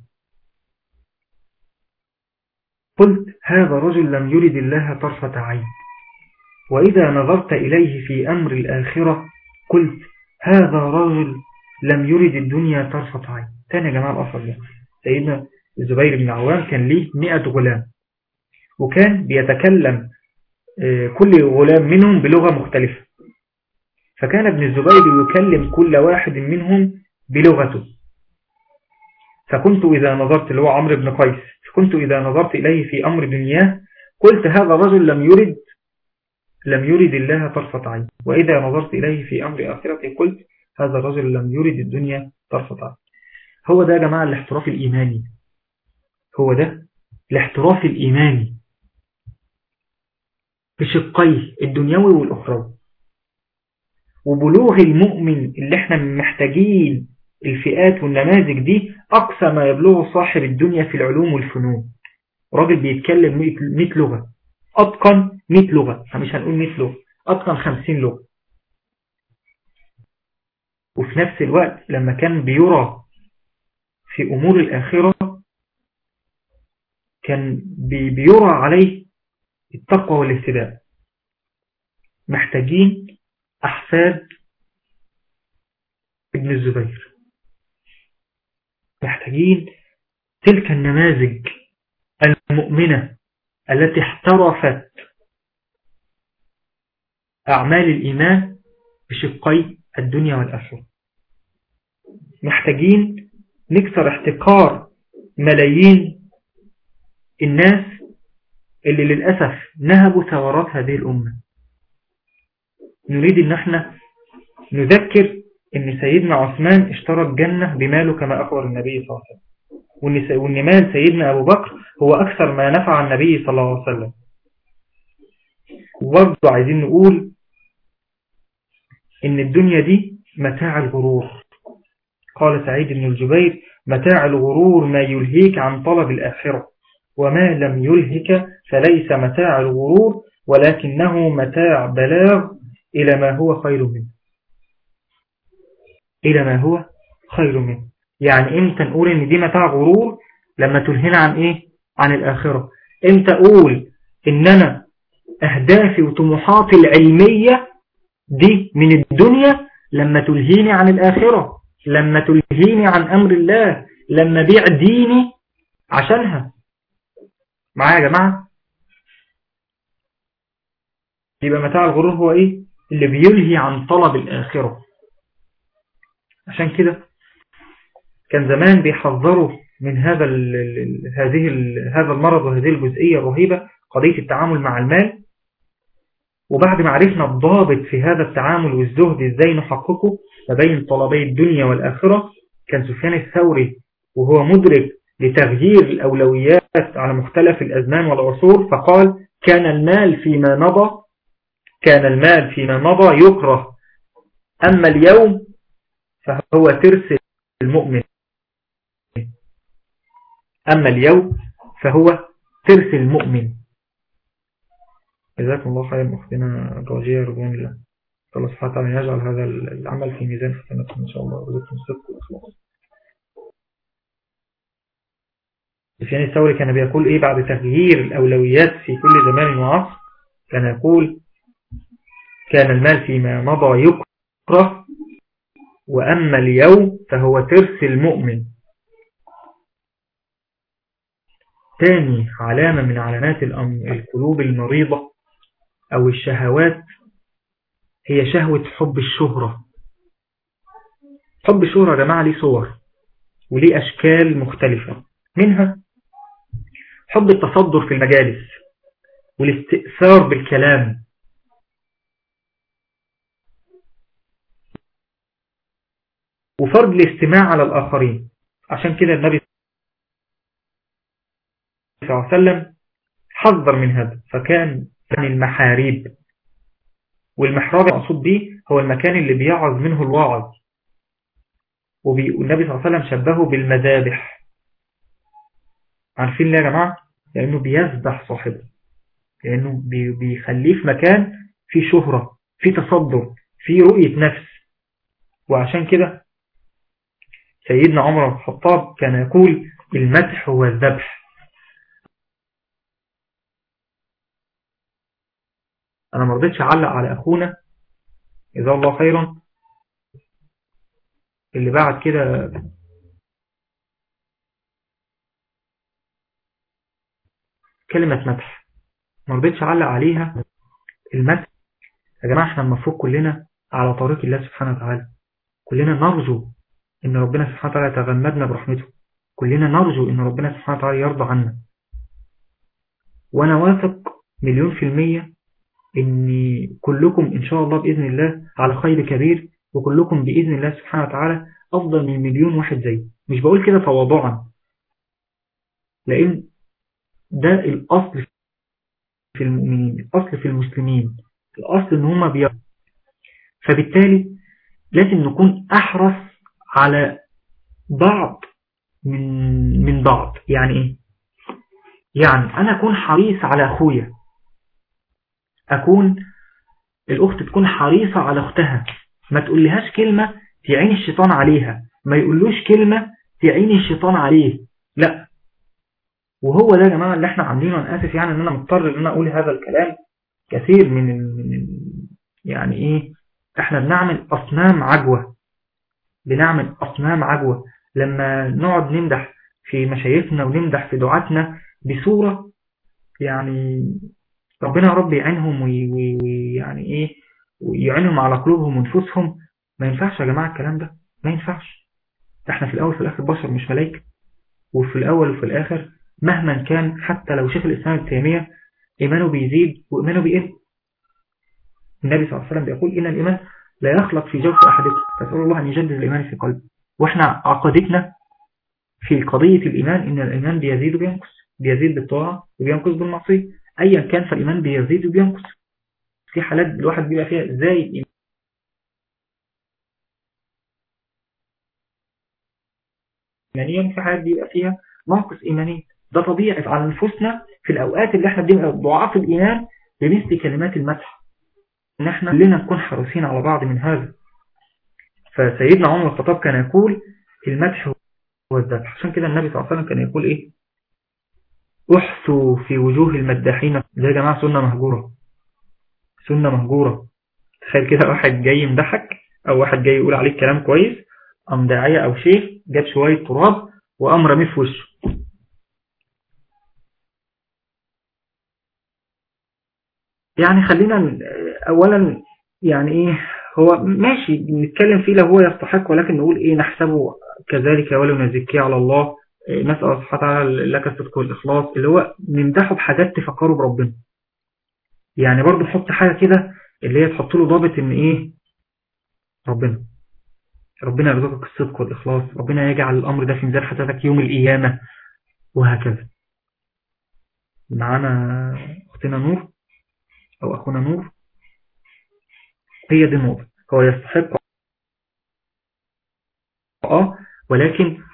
D: قلت هذا رجل لم يرد الله طرفة عين وإذا نظرت إليه في أمر الآخرة قلت هذا رجل لم يرد الدنيا طرفة عين تاني يا جماعة الأصل ده سيدنا الزبير بن عوام كان ليه مئة غلام وكان بيتكلم كل غلام منهم بلغة مختلفة فكان ابن الزبير يكلم كل واحد منهم بلغته فكنت إذا نظرت اللي هو عمرو بن قيس فكنت إذا نظرت إليه في أمر دنياه قلت هذا الرجل لم يرد لم يرد الله طرفة عين وإذا نظرت إليه في أمر آخرته قلت هذا الرجل لم يرد الدنيا طرفة عين هو ده يا جماعة الاحتراف الإيماني هو ده الاحتراف الإيماني بشقيه الدنيوي والأخروي وبلوغ المؤمن اللي احنا محتاجين الفئات والنماذج دي أقصى ما يبلغه صاحب الدنيا في العلوم والفنون راجل بيتكلم 100 لغة أتقن 100 لغة مش هنقول 100 لغة أتقن 50 لغة وفي نفس الوقت لما كان بيرى في أمور الآخرة كان بيرى عليه التقوى والاهتداء محتاجين أحفاد ابن الزبير محتاجين تلك النماذج المؤمنة التي احترفت أعمال الإيمان بشقي الدنيا والآخرة محتاجين نكسر احتقار ملايين الناس اللي للأسف نهبوا ثورات هذه الأمة نريد ان احنا نذكر ان سيدنا عثمان اشترى الجنة بماله كما أخبر النبي صلى الله عليه وسلم وان مال سيدنا أبو بكر هو أكثر ما نفع النبي صلى الله عليه وسلم وبرضه عايزين نقول ان الدنيا دي متاع الغرور قال سعيد بن الجبير متاع الغرور ما يلهيك عن طلب الآخرة وما لم يلهك فليس متاع الغرور ولكنه متاع بلاغ إلى ما هو خير منه إلى ما هو خير منه يعني إمتى نقول إن دي متاع غرور لما تلهينا عن إيه عن الآخرة إمتى أقول إن أنا أهدافي وطموحاتي العلمية دي من الدنيا لما تلهيني عن الآخرة لما تلهيني عن أمر الله لما بيع ديني عشانها معايا يا جماعة يبقى متاع الغرور هو ايه اللي بيلهي عن طلب الآخرة عشان كده كان زمان بيحذروا من هذا ال ال هذه ال هذا المرض وهذه الجزئية الرهيبة قضية التعامل مع المال وبعد ما عرفنا الضابط في هذا التعامل والزهد ازاي نحققه ما بين طلبي الدنيا والآخرة كان سفيان الثوري وهو مدرك لتغيير الأولويات على مختلف الأزمان والعصور فقال كان المال فيما مضى كان المال فيما مضى يكره أما اليوم فهو ترس المؤمن أما اليوم فهو ترس المؤمن جزاكم الله خير أختنا جوجية رضوان الله الله سبحانه وتعالى يجعل هذا العمل في ميزان حسناتكم إن شاء الله ورزقكم الصدق والإخلاص سفيان الثوري كان بيقول إيه بعد تغيير الأولويات في كل زمان وعصر كان يقول كان المال فيما مضى يكره وأما اليوم فهو ترس المؤمن ثاني علامة من علامات القلوب المريضة أو الشهوات هي شهوة حب الشهرة حب الشهرة يا جماعة ليه صور وليه أشكال مختلفة منها حب التصدر في المجالس والاستئثار بالكلام وفرض الاستماع على الآخرين عشان كده النبي صلى الله عليه وسلم حذر من هذا فكان عن المحاريب والمحراب المقصود به هو المكان اللي بيعظ منه الواعظ والنبي صلى الله عليه وسلم شبهه بالمذابح عارفين ليه يا جماعة لأنه بيذبح صاحبه لأنه بيخليه في مكان فيه شهرة فيه تصدر فيه رؤية نفس وعشان كده سيدنا عمر بن الخطاب كان يقول المدح هو الذبح أنا ما رضيتش أعلق على أخونا إذا الله خيرا اللي بعد كده كلمة مدح ما رضيتش أعلق عليها المدح يا جماعة احنا المفروض كلنا على طريق الله سبحانه وتعالى كلنا نرجو ان ربنا سبحانه وتعالى يتغمدنا برحمته كلنا نرجو ان ربنا سبحانه وتعالى يرضى عنا وانا واثق مليون في المية ان كلكم ان شاء الله بإذن الله على خير كبير وكلكم بإذن الله سبحانه وتعالى افضل من مليون واحد زي مش بقول كده تواضعا لان ده الاصل في المؤمنين الاصل في المسلمين الاصل ان هما بيرضوا فبالتالي لازم نكون احرص على بعض من من بعض يعني ايه يعني انا اكون حريص على اخويا اكون الاخت تكون حريصة على اختها ما تقولهاش كلمة تعين الشيطان عليها ما يقولوش كلمة تعين الشيطان عليه لا وهو ده يا جماعة اللي احنا عاملينه انا اسف يعني ان انا مضطر ان انا اقول هذا الكلام كثير من, من يعني ايه احنا بنعمل اصنام عجوة بنعمل أصنام عجوة لما نقعد نمدح في مشايخنا ونمدح في دعاتنا بصورة يعني ربنا يا رب يعينهم ويعني ايه ويعينهم على قلوبهم ونفوسهم ما ينفعش يا جماعة الكلام ده ما ينفعش احنا في الأول في الآخر بشر مش ملايكة وفي الأول وفي الآخر مهما كان حتى لو شيخ الإسلام التيمية إيمانه بيزيد وإيمانه بيقل النبي صلى الله عليه وسلم بيقول إن الإيمان لا يخلق في جوف أحدكم فأسأل الله أن يجدد الإيمان في قلبه وإحنا عقدتنا في قضية الإيمان إن الإيمان بيزيد وبينقص بيزيد بالطاعة وبينقص بالمعصية أيا كان فالإيمان بيزيد وبينقص في حالات الواحد بيبقى فيها إزاي إيمانيا في حالات بيبقى فيها ناقص إيمانيا ده طبيعي على نفوسنا في الأوقات اللي احنا بنبقى ضعاف الإيمان بمثل كلمات المدح ان احنا كلنا نكون حريصين على بعض من هذا فسيدنا عمر الخطاب كان يقول المدح هو الذبح عشان كده النبي صلى الله عليه وسلم كان يقول ايه احثوا في وجوه المداحين ده يا جماعة سنة مهجورة سنة مهجورة تخيل كده واحد جاي يمدحك او واحد جاي يقول عليك كلام كويس ام داعية او شيخ جاب شوية تراب وقام رميه في وشه يعني خلينا اولا يعني ايه هو ماشي نتكلم فيه لو هو يستحق ولكن نقول ايه نحسبه كذلك ولو نزكيه على الله إيه نسأل الله سبحانه وتعالى لك الصدق والإخلاص اللي هو نمدحه بحاجات تفكره بربنا يعني برضه نحط حاجة كده اللي هي تحط له ضابط ان ايه ربنا ربنا يرزقك الصدق والإخلاص ربنا يجعل الأمر ده في ميزان حسناتك يوم القيامة وهكذا معانا أختنا نور أو أخونا نور هي دي النقطة هو يستحق اه ولكن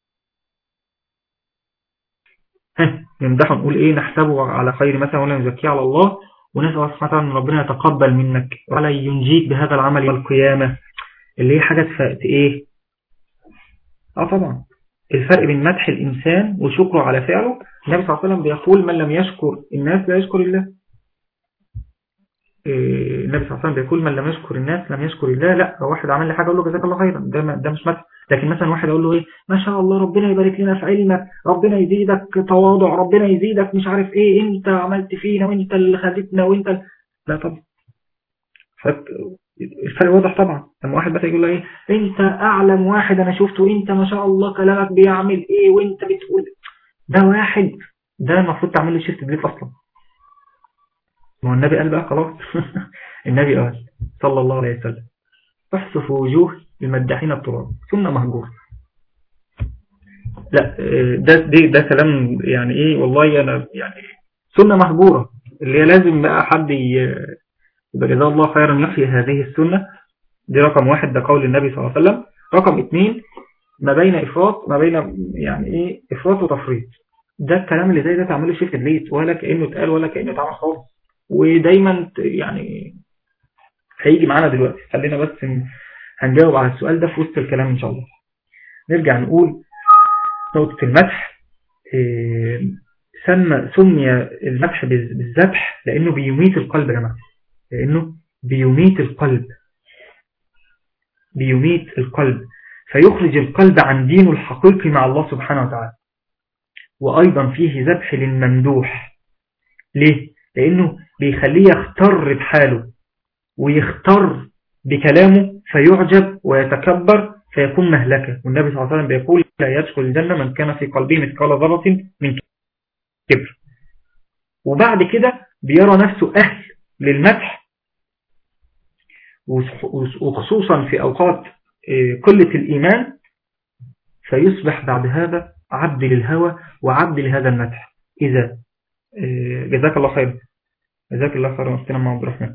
D: نمدحه نقول ايه نحسبه على خير مثلا ولا نزكيه على الله ونسأل الله سبحانه وتعالى ان ربنا يتقبل منك ولا ينجيك بهذا العمل والقيامة اللي هي حاجة تفقت ايه اه طبعا الفرق بين مدح الإنسان وشكره على فعله النبي صلى الله عليه وسلم بيقول من لم يشكر الناس لا يشكر الله النبي صلى الله عليه وسلم بيقول من لم يشكر الناس لم يشكر الله لا لو واحد عمل لي حاجه اقول له جزاك الله خيرا ده ده مش مدح لكن مثلا واحد اقول له ايه ما شاء الله ربنا يبارك لنا في علمك ربنا يزيدك تواضع ربنا يزيدك مش عارف ايه انت عملت فينا وانت اللي خليتنا وانت ال... لا طبعا الفرق واضح طبعا لما واحد بس يقول له ايه انت اعلم واحد انا شفته انت ما شاء الله كلامك بيعمل ايه وانت بتقول ده واحد ده المفروض تعمل له شيفت بليت اصلا ما هو النبي قال بقى خلاص النبي قال صلى الله عليه وسلم احصف وجوه المدحين التراب ثم مهجور لا ده دي ده كلام يعني ايه والله انا يعني سنة مهجورة اللي هي لازم بقى حد يبقى جزاه الله خيرا يحيي هذه السنة دي رقم واحد ده قول النبي صلى الله عليه وسلم رقم اثنين ما بين افراط ما بين يعني ايه افراط وتفريط ده الكلام اللي زي ده تعمله شيفت ليت ولا كأنه اتقال ولا كأنه اتعمل خالص ودايما يعني هيجي معانا دلوقتي خلينا بس هنجاوب على السؤال ده في وسط الكلام ان شاء الله نرجع نقول نقطة المدح سمى سمي المدح بالذبح لانه بيميت القلب يا جماعه لانه بيميت القلب بيميت القلب فيخرج القلب عن دينه الحقيقي مع الله سبحانه وتعالى وأيضا فيه ذبح للممدوح ليه؟ لأنه بيخليه يختر بحاله ويختر بكلامه فيعجب ويتكبر فيكون مهلكة والنبي صلى الله عليه وسلم بيقول لا يدخل الجنة من كان في قلبه مثقال ذرة من كبر وبعد كده بيرى نفسه أهل للمدح وخصوصا في أوقات قلة الإيمان فيصبح بعد هذا عبد للهوى وعبد لهذا المدح إذا جزاك الله خير جزاك الله خير مفتنا مع عبد الرحمن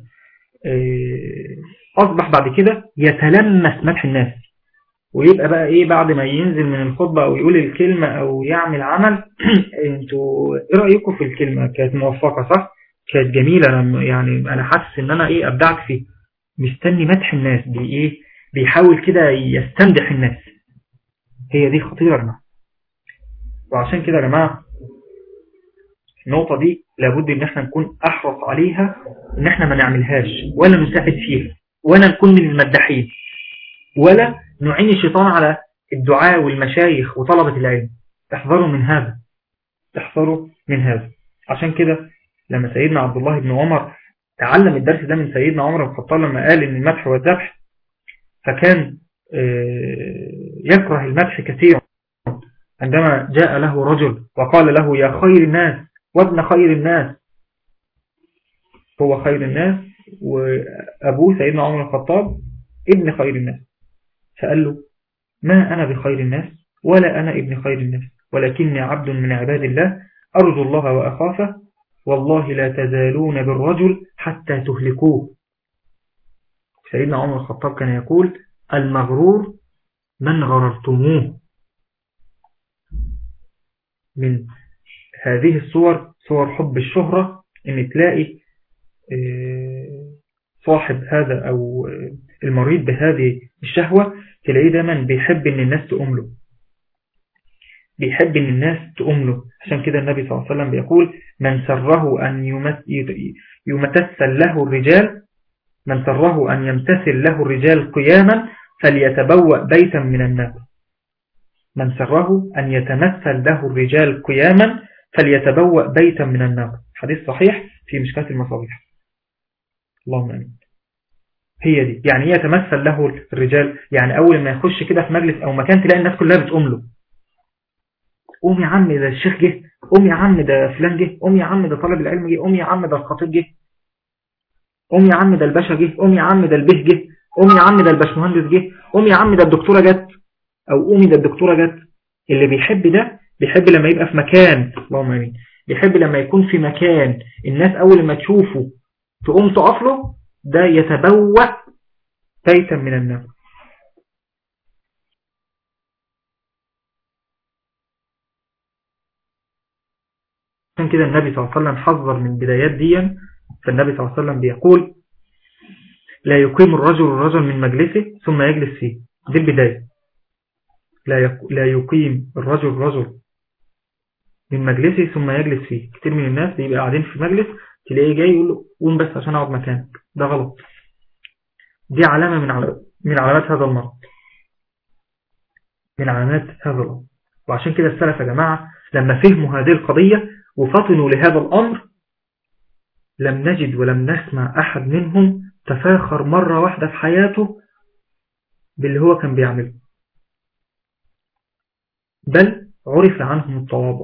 D: أصبح بعد كده يتلمس مدح الناس ويبقى بقى ايه بعد ما ينزل من الخطبة او يقول الكلمة او يعمل عمل انتوا ايه رأيكم في الكلمة كانت موفقة صح كانت جميلة أنا يعني انا حاسس ان انا ايه ابدعت فيه مستني مدح الناس بي ايه بيحاول كده يستمدح الناس هي دي خطيرة يا جماعة وعشان كده يا جماعة النقطة دي لابد ان احنا نكون احرص عليها ان احنا ما نعملهاش ولا نساعد فيها ولا نكون من المدحين ولا نعين الشيطان على الدعاء والمشايخ وطلبة العلم احذروا من هذا احذروا من هذا عشان كده لما سيدنا عبد الله بن عمر تعلم الدرس ده من سيدنا عمر بن الخطاب لما قال ان المدح والذبح فكان يكره المدح كثيرا عندما جاء له رجل وقال له يا خير الناس وابن خير الناس هو خير الناس وأبوه سيدنا عمر الخطاب ابن خير الناس فقال له ما أنا بخير الناس ولا أنا ابن خير الناس ولكني عبد من عباد الله أرجو الله وأخافه والله لا تزالون بالرجل حتى تهلكوه سيدنا عمر الخطاب كان يقول المغرور من غررتموه من هذه الصور صور حب الشهرة ان تلاقي صاحب هذا او المريض بهذه الشهوة تلاقيه دايما بيحب ان الناس تقوم له بيحب ان الناس تقوم له عشان كده النبي صلى الله عليه وسلم بيقول من سره ان يمتثل له الرجال من سره ان يمتثل له الرجال قياما فليتبوأ بيتا من النار من سره أن يتمثل له الرجال قياما فليتبوأ بيتا من النار حديث صحيح في مشكاة المصابيح اللهم أمين هي دي يعني ايه يتمثل له الرجال يعني أول ما يخش كده في مجلس أو مكان تلاقي الناس كلها بتقوم له قوم يا عم ده الشيخ جه قوم يا عم ده فلان جه قوم يا عم ده طالب العلم جه قوم يا عم ده الخطيب جه قوم يا عم ده الباشا جه قوم يا عم ده البيه جه قوم يا عم ده الباشمهندس جه قوم يا عم ده الدكتورة جت او قومي ده الدكتورة جت اللي بيحب ده بيحب لما يبقى في مكان اللهم امين بيحب لما يكون في مكان الناس اول ما تشوفه تقوم تقف له ده يتبوأ بيتا من النار عشان كده النبي صلى الله عليه وسلم حذر من البدايات دي فالنبي صلى الله عليه وسلم بيقول لا يقيم الرجل الرجل من مجلسه ثم يجلس فيه دي البداية لا لا يقيم الرجل الرجل من مجلسه ثم يجلس فيه كتير من الناس بيبقى قاعدين في مجلس تلاقيه جاي يقول له قوم بس عشان اقعد مكانك ده غلط دي علامة من علامات من علامات هذا المرض من علامات هذا المرض وعشان كده السلف يا جماعة لما فهموا هذه القضية وفطنوا لهذا الأمر لم نجد ولم نسمع أحد منهم تفاخر مرة واحدة في حياته باللي هو كان بيعمله بل عرف عنهم التواضع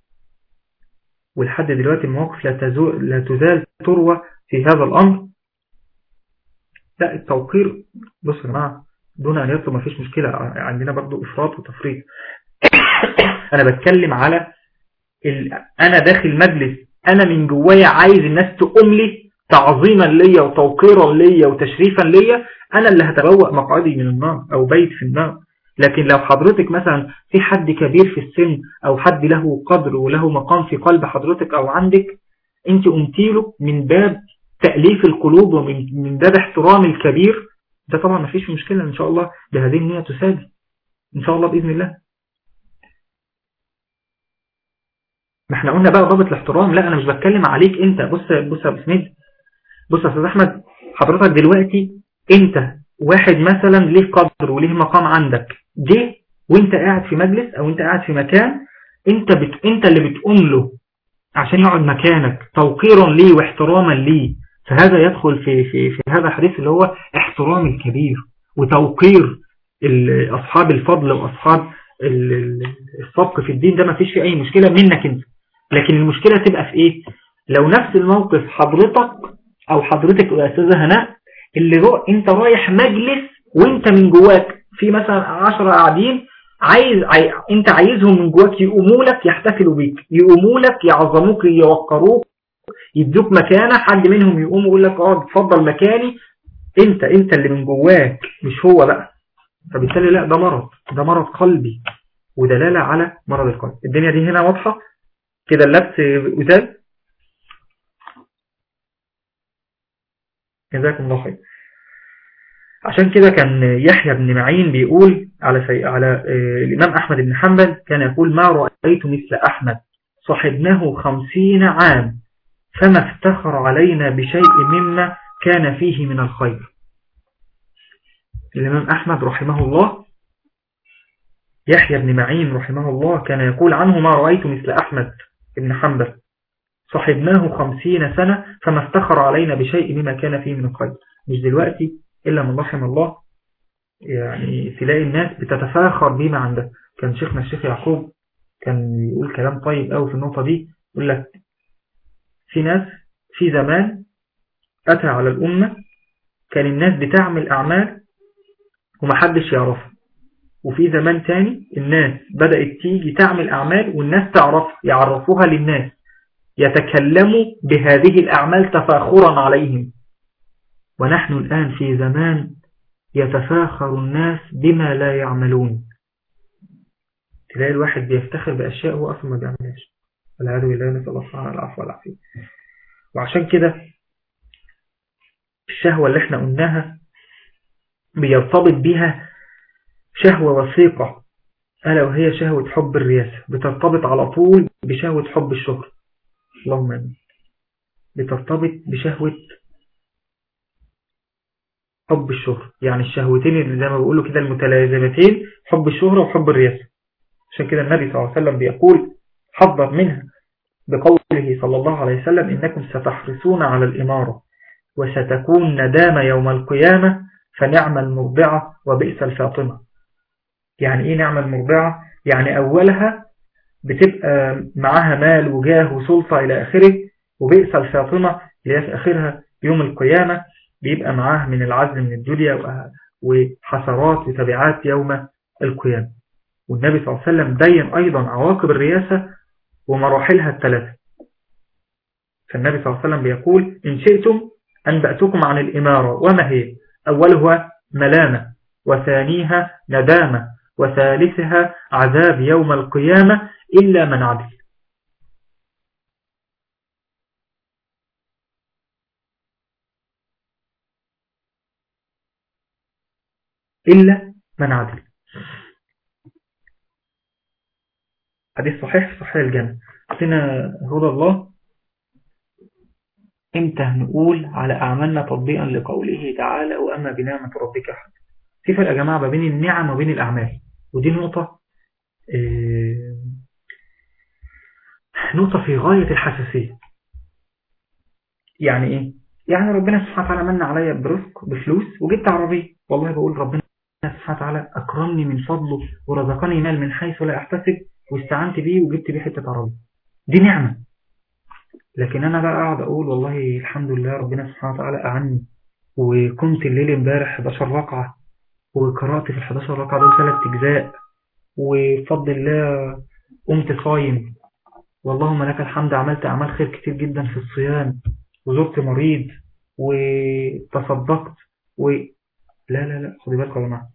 D: ولحد دلوقتي المواقف لا, لا تزال تروى في هذا الأمر لا التوقير بص يا جماعة دون أن يطلب ما فيش مشكلة عندنا برضو إفراط وتفريط أنا بتكلم على ال... أنا داخل مجلس أنا من جوايا عايز الناس تقوم لي تعظيما ليا وتوقيرا ليا وتشريفا ليا أنا اللي هتبوأ مقعدي من النار أو بيت في النار لكن لو حضرتك مثلا في حد كبير في السن أو حد له قدر وله مقام في قلب حضرتك أو عندك انت قمتيله من باب تأليف القلوب ومن من باب احترام الكبير ده طبعا ما فيش مشكلة إن شاء الله بهذه النية تسادي إن شاء الله بإذن الله ما احنا قلنا بقى ضابط الاحترام لا أنا مش بتكلم عليك أنت بص بص يا أبو سميد بص يا أستاذ أحمد حضرتك دلوقتي أنت واحد مثلا ليه قدر وليه مقام عندك جه وانت قاعد في مجلس او انت قاعد في مكان انت بت... انت اللي بتقوم له عشان يقعد مكانك توقيرا ليه واحتراما ليه فهذا يدخل في في في هذا الحديث اللي هو احترام الكبير وتوقير اصحاب الفضل واصحاب السبق في الدين ده ما فيش فيه اي مشكلة منك انت لكن المشكلة تبقى في ايه لو نفس الموقف حضرتك او حضرتك يا استاذه هناء اللي رو... انت رايح مجلس وانت من جواك في مثلا عشرة قاعدين عايز عاي... انت عايزهم من جواك يقوموا لك يحتفلوا بيك يقوموا لك يعظموك يوقروك يدوك مكانة حد منهم يقوم يقول لك اقعد اتفضل مكاني انت انت اللي من جواك مش هو بقى فبالتالي لا ده مرض ده مرض قلبي ودلالة على مرض القلب الدنيا دي هنا واضحة كده اللبس أزال جزاكم الله خير عشان كده كان يحيى بن معين بيقول على سي... على آه الإمام أحمد بن حنبل كان يقول ما رأيت مثل أحمد صحبناه خمسين عام فما افتخر علينا بشيء مما كان فيه من الخير الإمام أحمد رحمه الله يحيى بن معين رحمه الله كان يقول عنه ما رأيت مثل أحمد بن حنبل صحبناه خمسين سنة فما افتخر علينا بشيء مما كان فيه من الخير مش دلوقتي إلا من رحم الله يعني تلاقي الناس بتتفاخر بما عنده كان شيخنا الشيخ يعقوب كان يقول كلام طيب قوي في النقطة دي يقول لك في ناس في زمان أتى على الأمة كان الناس بتعمل أعمال ومحدش يعرفها وفي زمان تاني الناس بدأت تيجي تعمل أعمال والناس تعرف يعرفوها للناس يتكلموا بهذه الأعمال تفاخرا عليهم ونحن الآن في زمان يتفاخر الناس بما لا يعملون تلاقي الواحد بيفتخر بأشياء هو أصلا ما بيعملهاش والعياذ بالله نسأل الله سبحانه العفو والعافية وعشان كده الشهوة اللي احنا قلناها بيرتبط بها شهوة وثيقة ألا وهي شهوة حب الرياسة بترتبط على طول بشهوة حب الشهر اللهم امين بترتبط بشهوة حب الشهر يعني الشهوتين اللي زي ما بيقولوا كده المتلازمتين حب الشهرة وحب الرياسة عشان كده النبي صلى الله عليه وسلم بيقول حذر منها بقوله صلى الله عليه وسلم إنكم ستحرصون على الإمارة وستكون ندامة يوم القيامة فنعم المرضعة وبئس الفاطمة يعني إيه نعم المرضعة؟ يعني أولها بتبقى معاها مال وجاه وسلطة إلى آخره وبئس الفاطمة اللي في آخرها يوم القيامة بيبقى معاه من العزل من الدنيا وحسرات وتبعات يوم القيامة والنبي صلى الله عليه وسلم بين أيضا عواقب الرياسة ومراحلها الثلاثة فالنبي صلى الله عليه وسلم بيقول إن شئتم أنبأتكم عن الإمارة وما هي أولها ملامة وثانيها ندامة وثالثها عذاب يوم القيامة إلا من عدل إلا من عدل حديث صحيح في صحيح الجنة عطينا هدى الله امتى نقول على أعمالنا تطبيقا لقوله تعالى وأما بنعمة ربك أحد في فرق يا جماعة ما بين النعم وبين الأعمال ودي نقطة اه نقطة في غاية الحساسية يعني ايه يعني ربنا سبحانه وتعالى من عليا برزق بفلوس وجبت عربية والله بقول ربنا سبحانه وتعالى أكرمني من فضله ورزقني مال من حيث لا أحتسب واستعنت بيه وجبت بيه حتة عربية دي نعمة لكن أنا بقى قاعد أقول والله الحمد لله ربنا سبحانه وتعالى أعني وكنت الليل امبارح 11 ركعة وقرأت في ال 11 ركعة دول ثلاث أجزاء وفضل الله قمت صايم واللهم لك الحمد عملت أعمال خير كتير جدا في الصيام وزرت مريض وتصدقت و لا لا لا خدي بالكم يا جماعة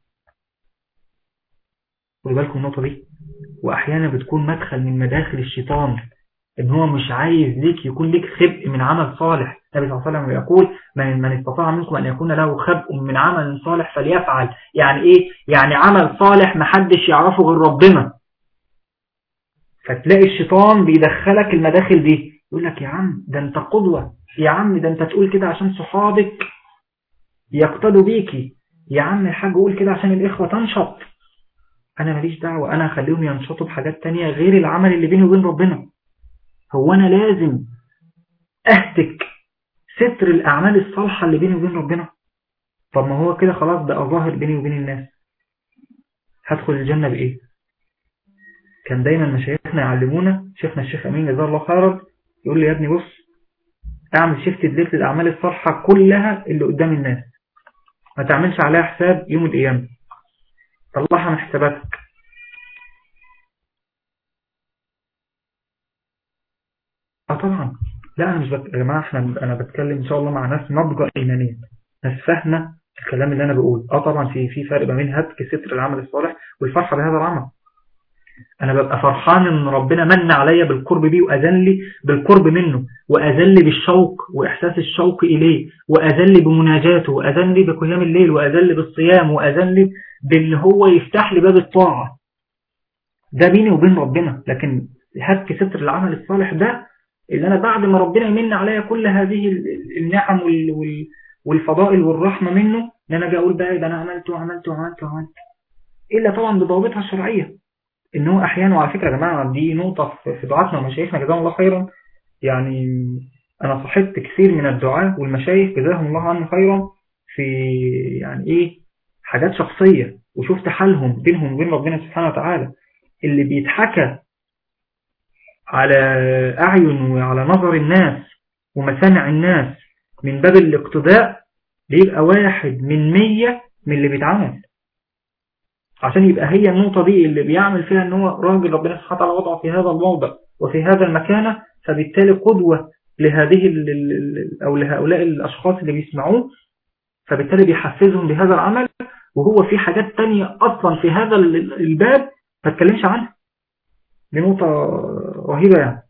D: خدي بالكم النقطة دي وأحيانا بتكون مدخل من مداخل الشيطان ان هو مش عايز ليك يكون ليك خبء من عمل صالح النبي صلى الله عليه وسلم يقول من, من استطاع منكم أن يكون له خبء من عمل صالح فليفعل يعني إيه يعني عمل صالح محدش يعرفه غير ربنا فتلاقي الشيطان بيدخلك المداخل دي يقول لك يا عم ده انت قدوة يا عم ده انت تقول كده عشان صحابك يقتدوا بيكي يا عم الحاج قول كده عشان الإخوة تنشط أنا ماليش دعوة أنا أخليهم ينشطوا بحاجات تانية غير العمل اللي بيني وبين ربنا هو أنا لازم أهتك ستر الأعمال الصالحة اللي بيني وبين ربنا طب ما هو كده خلاص بقى ظاهر بيني وبين الناس هدخل الجنة بإيه كان دايما مشايخنا يعلمونا شيخنا الشيخ أمين جزاه الله خيرا يقول لي يا ابني بص اعمل شفت دليل الأعمال الصالحة كلها اللي قدام الناس ما تعملش عليها حساب يوم القيامة طلعها من حساباتك اه طبعا لا انا مش بك... يا جماعه احنا انا بتكلم ان شاء الله مع ناس ناضجه ايمانيا ناس فاهمه الكلام اللي انا بقوله اه طبعا في في فرق ما بين هتك ستر العمل الصالح والفرحه بهذا العمل انا ببقى فرحان ان ربنا من عليا بالقرب بيه واذن لي بالقرب منه واذن لي بالشوق واحساس الشوق اليه واذن لي بمناجاته واذن لي بقيام الليل واذن لي بالصيام واذن لي بان هو يفتح لي باب الطاعه ده بيني وبين ربنا لكن هتك ستر العمل الصالح ده اللي أنا بعد ما ربنا يمن عليا كل هذه النعم والفضائل والرحمة منه ان أنا جاء أقول بقى ده أنا عملت وعملت وعملت وعملت إلا طبعا بضوابطها الشرعية إن هو أحيانا وعلى فكرة يا جماعة دي نقطة في دعاتنا ومشايخنا جزاهم الله خيرا يعني أنا صحبت كثير من الدعاء والمشايخ جزاهم الله عنه خيرا في يعني إيه حاجات شخصية وشفت حالهم بينهم وبين ربنا سبحانه وتعالى اللي بيتحكى على أعين وعلى نظر الناس ومسامع الناس من باب الاقتداء بيبقى واحد من مية من اللي بيتعمل عشان يبقى هي النقطة دي اللي بيعمل فيها ان هو راجل ربنا سبحانه وتعالى وضعه في هذا الموضع وفي هذا المكانة فبالتالي قدوة لهذه أو لهؤلاء الأشخاص اللي بيسمعوه فبالتالي بيحفزهم بهذا العمل وهو في حاجات تانية أصلا في هذا الباب ما تكلمش عنها دي نقطة رهيبة يعني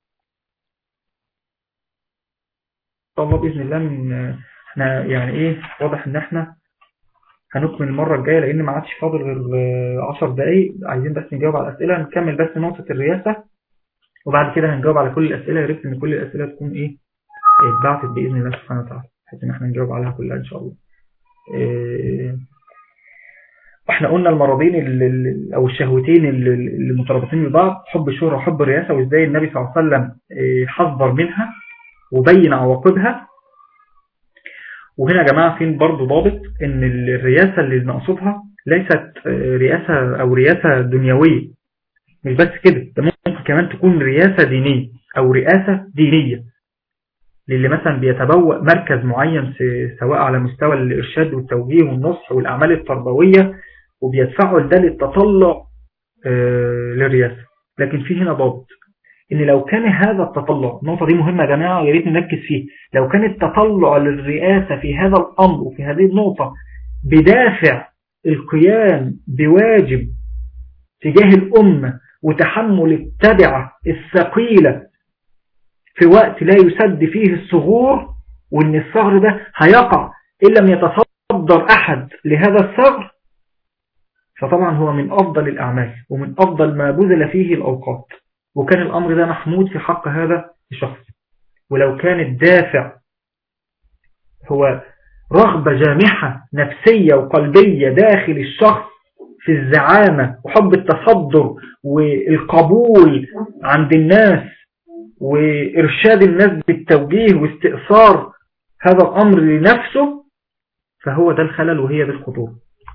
D: الله بإذن الله من احنا يعني ايه واضح ان احنا هنكمل المرة الجاية لان ما عادش فاضل غير 10 دقايق عايزين بس نجاوب على الأسئلة نكمل بس نقطة الرئاسة وبعد كده هنجاوب على كل الأسئلة يا ريت ان كل الأسئلة تكون ايه اتبعتت بإذن الله سبحانه وتعالى بحيث ان احنا نجاوب عليها كلها ان شاء الله إيه احنا قلنا المرضين اللي او الشهوتين اللي مترابطين ببعض حب الشهرة وحب الرئاسة وازاي النبي صلى الله عليه وسلم حذر منها وبين عواقبها وهنا يا جماعة فين برضو ضابط ان الرئاسة اللي نقصدها ليست رئاسة او رئاسة دنيوية مش بس كده ده ممكن كمان تكون رئاسة دينية او رئاسة دينية للي مثلا بيتبوأ مركز معين سواء على مستوى الإرشاد والتوجيه والنصح والأعمال التربوية وبيدفعوا لده للتطلع للرئاسة لكن في هنا ضابط ان لو كان هذا التطلع النقطة دي مهمة يا جماعة ويا ريت نركز فيه لو كان التطلع للرئاسة في هذا الأمر وفي هذه النقطة بدافع القيام بواجب تجاه الأمة وتحمل التبعة الثقيلة في وقت لا يسد فيه الصغور وان الثغر ده هيقع إن لم يتصدر أحد لهذا الثغر فطبعا هو من أفضل الأعمال ومن أفضل ما بذل فيه الأوقات وكان الأمر ده محمود في حق هذا الشخص ولو كان الدافع هو رغبة جامحة نفسية وقلبية داخل الشخص في الزعامة وحب التصدر والقبول عند الناس وإرشاد الناس بالتوجيه واستئثار هذا الأمر لنفسه فهو ده الخلل وهي دي الخطوره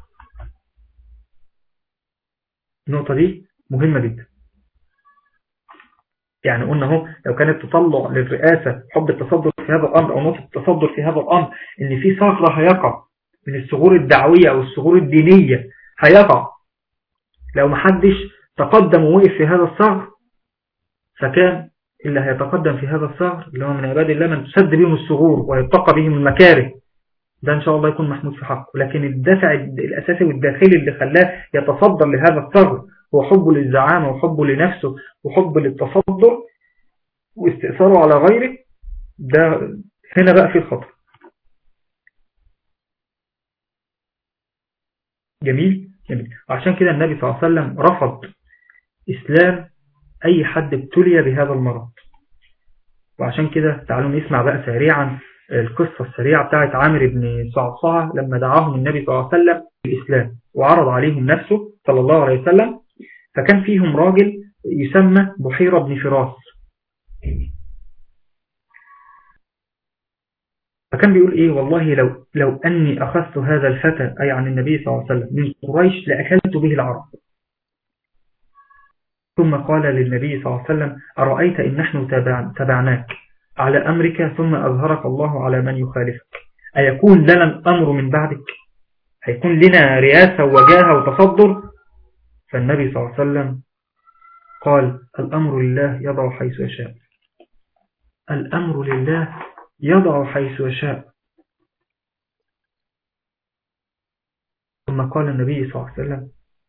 D: النقطة دي مهمة جدا يعني قلنا اهو لو كان التطلع للرئاسة حب التصدر في هذا الأمر أو نقطة التصدر في هذا الأمر إن في ثغرة هيقع من الثغور الدعوية أو الثغور الدينية هيقع لو محدش تقدم ووقف في هذا الثغر فكان اللي هيتقدم في هذا الثغر اللي هو من عباد الله من تسد بهم الثغور ويتقى بهم المكاره ده إن شاء الله يكون محمود في حقه لكن الدافع الأساسي والداخلي اللي خلاه يتصدر لهذا الثغر هو حبه للزعامة وحبه لنفسه وحبه للتصدر واستئثاره على غيره ده هنا بقى في الخطر جميل جميل عشان كده النبي صلى الله عليه وسلم رفض إسلام أي حد ابتلي بهذا المرض وعشان كده تعالوا نسمع بقى سريعا القصة السريعة بتاعت عامر بن صعصعة لما دعاهم النبي صلى الله عليه وسلم بالإسلام وعرض عليهم نفسه صلى الله عليه وسلم فكان فيهم راجل يسمى بحيرة بن فراس فكان بيقول ايه والله لو, لو أني أخذت هذا الفتى أي عن النبي صلى الله عليه وسلم من قريش لأكلت به العرب ثم قال للنبي صلى الله عليه وسلم أرأيت إن نحن تبعناك على أمرك ثم أظهرك الله على من يخالفك أيكون لنا الأمر من بعدك هيكون لنا رئاسة وجاهة وتصدر فالنبي صلى الله عليه وسلم قال الأمر لله يضع حيث يشاء الأمر لله يضع حيث يشاء ثم قال النبي صلى الله عليه وسلم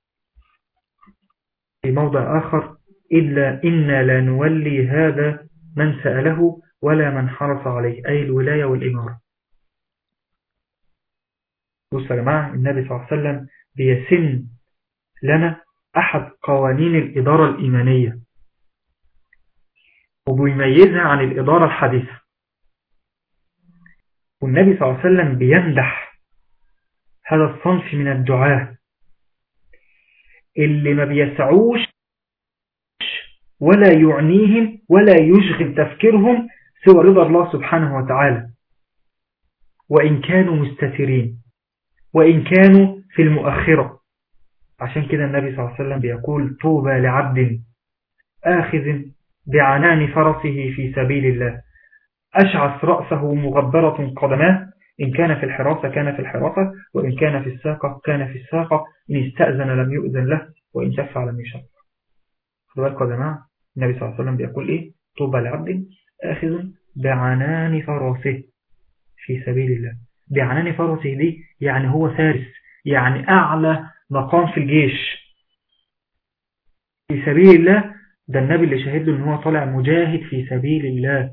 D: في موضع آخر إلا إنا لا نولي هذا من سأله ولا من حرص عليه أي الولاية والإمارة بصوا يا جماعة النبي صلى الله عليه وسلم بيسن لنا أحد قوانين الإدارة الإيمانية وبيميزها عن الإدارة الحديثة والنبي صلى الله عليه وسلم بيمدح هذا الصنف من الدعاة اللي ما بيسعوش ولا يعنيهم ولا يشغل تفكيرهم سوى رضا الله سبحانه وتعالى وإن كانوا مستترين وإن كانوا في المؤخرة عشان كده النبي صلى الله عليه وسلم بيقول طوبى لعبد آخذ بعنان فرسه في سبيل الله أشعث رأسه مغبرة قدماه إن كان في الحراسة كان في الحراسة وإن كان في الساقة كان في الساقة إن استأذن لم يؤذن له وإن شفع لم يشفع خدوا بالكم يا جماعة النبي صلى الله عليه وسلم بيقول إيه طوبى لعبد آخذ بعنان فرسه في سبيل الله بعنان فرسه دي يعني هو فارس يعني أعلى مقام في الجيش في سبيل الله ده النبي اللي شهد له ان هو طالع مجاهد في سبيل الله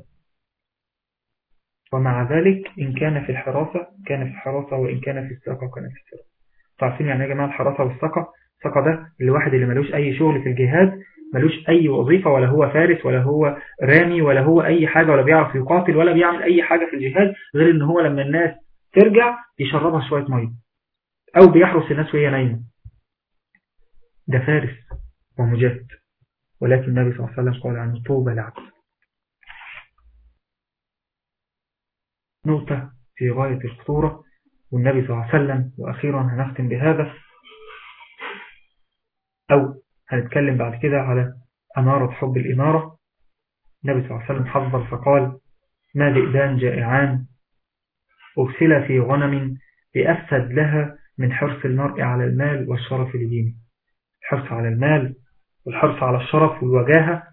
D: ومع ذلك إن كان في الحراسة كان في الحراسة وإن كان في الساقة كان في الساقة تعرفين يعني يا جماعة الحراسة والساقة الساقة ده الواحد اللي ملوش أي شغل في الجهاد ملوش أي وظيفة ولا هو فارس ولا هو رامي ولا هو أي حاجة ولا بيعرف يقاتل ولا بيعمل أي حاجة في الجهاد غير إن هو لما الناس ترجع يشربها شوية مية أو بيحرس الناس وهي نايمة ده فارس ومجاهد ولكن النبي صلى الله عليه وسلم قال عنه طوبى لعبد نقطة في غاية الخطورة والنبي صلى الله عليه وسلم وأخيرا هنختم بهذا أو هنتكلم بعد كده على أمارة حب الإمارة النبي صلى الله عليه وسلم حذر فقال ما ذئبان جائعان أرسل في غنم بأفسد لها من حرص المرء على المال والشرف لدينه الحرص على المال والحرص على الشرف والوجاهة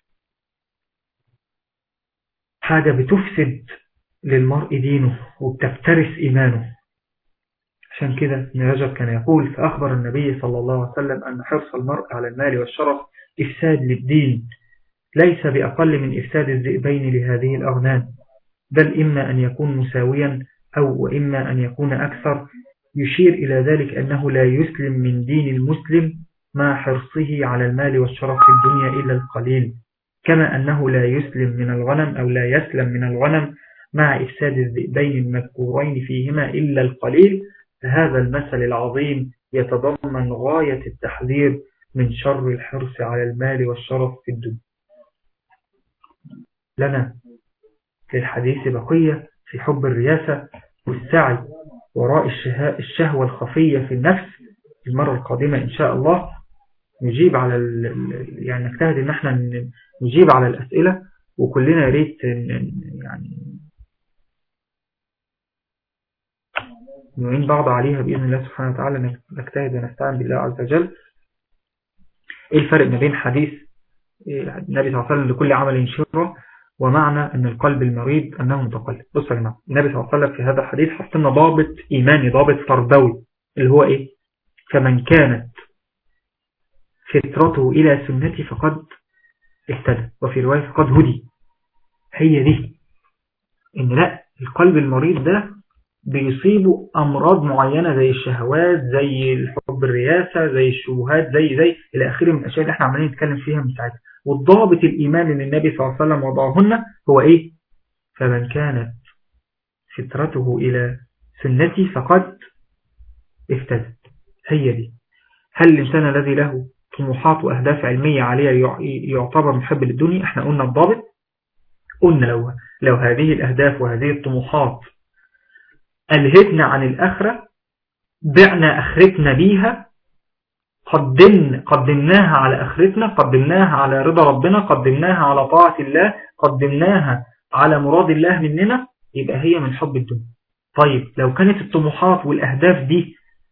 D: حاجة بتفسد للمرء دينه وبتفترس إيمانه عشان كده ابن رجب كان يقول فأخبر النبي صلى الله عليه وسلم أن حرص المرء على المال والشرف إفساد للدين ليس بأقل من إفساد الذئبين لهذه الأغنام بل إما أن يكون مساويا أو وإما أن يكون أكثر يشير إلى ذلك أنه لا يسلم من دين المسلم مع حرصه على المال والشرف في الدنيا إلا القليل كما أنه لا يسلم من الغنم أو لا يسلم من الغنم مع إفساد الذئبين المذكورين فيهما إلا القليل فهذا المثل العظيم يتضمن غاية التحذير من شر الحرص على المال والشرف في الدنيا لنا في الحديث بقية في حب الرياسة والسعي وراء الشهوة الخفية في النفس المرة القادمة إن شاء الله نجيب على يعني نجتهد إن احنا نجيب على الأسئلة وكلنا يريد يعني نعين بعض عليها بإذن الله سبحانه وتعالى نجتهد ونستعين بالله عز وجل إيه الفرق ما بين حديث النبي صلى الله عليه وسلم لكل عمل شره ومعنى أن القلب المريض أنه متقلب بصوا يا جماعة النبي صلى الله عليه وسلم في هذا الحديث حط لنا ضابط إيماني ضابط تربوي اللي هو إيه فمن كانت فطرته إلى سنتي فقد اهتدى وفي رواية فقد هدي هي دي إن لا القلب المريض ده بيصيبه أمراض معينة زي الشهوات زي الحب الرياسة زي الشبهات زي زي إلى آخره من الأشياء اللي احنا عمالين نتكلم فيها من ساعتها والضابط الإيمان اللي النبي صلى الله عليه وسلم وضعهن هو إيه فمن كانت فطرته إلى سنتي فقد افتدت هي دي هل الإنسان الذي له طموحات وأهداف علمية عالية يعتبر محب للدنيا احنا قلنا الضابط قلنا لو, لو هذه الأهداف وهذه الطموحات ألهتنا عن الآخرة بعنا أخرتنا بيها قدمنا قدمناها على أخرتنا قدمناها على رضا ربنا قدمناها على طاعة الله قدمناها على مراد الله مننا يبقى هي من حب الدنيا طيب لو كانت الطموحات والأهداف دي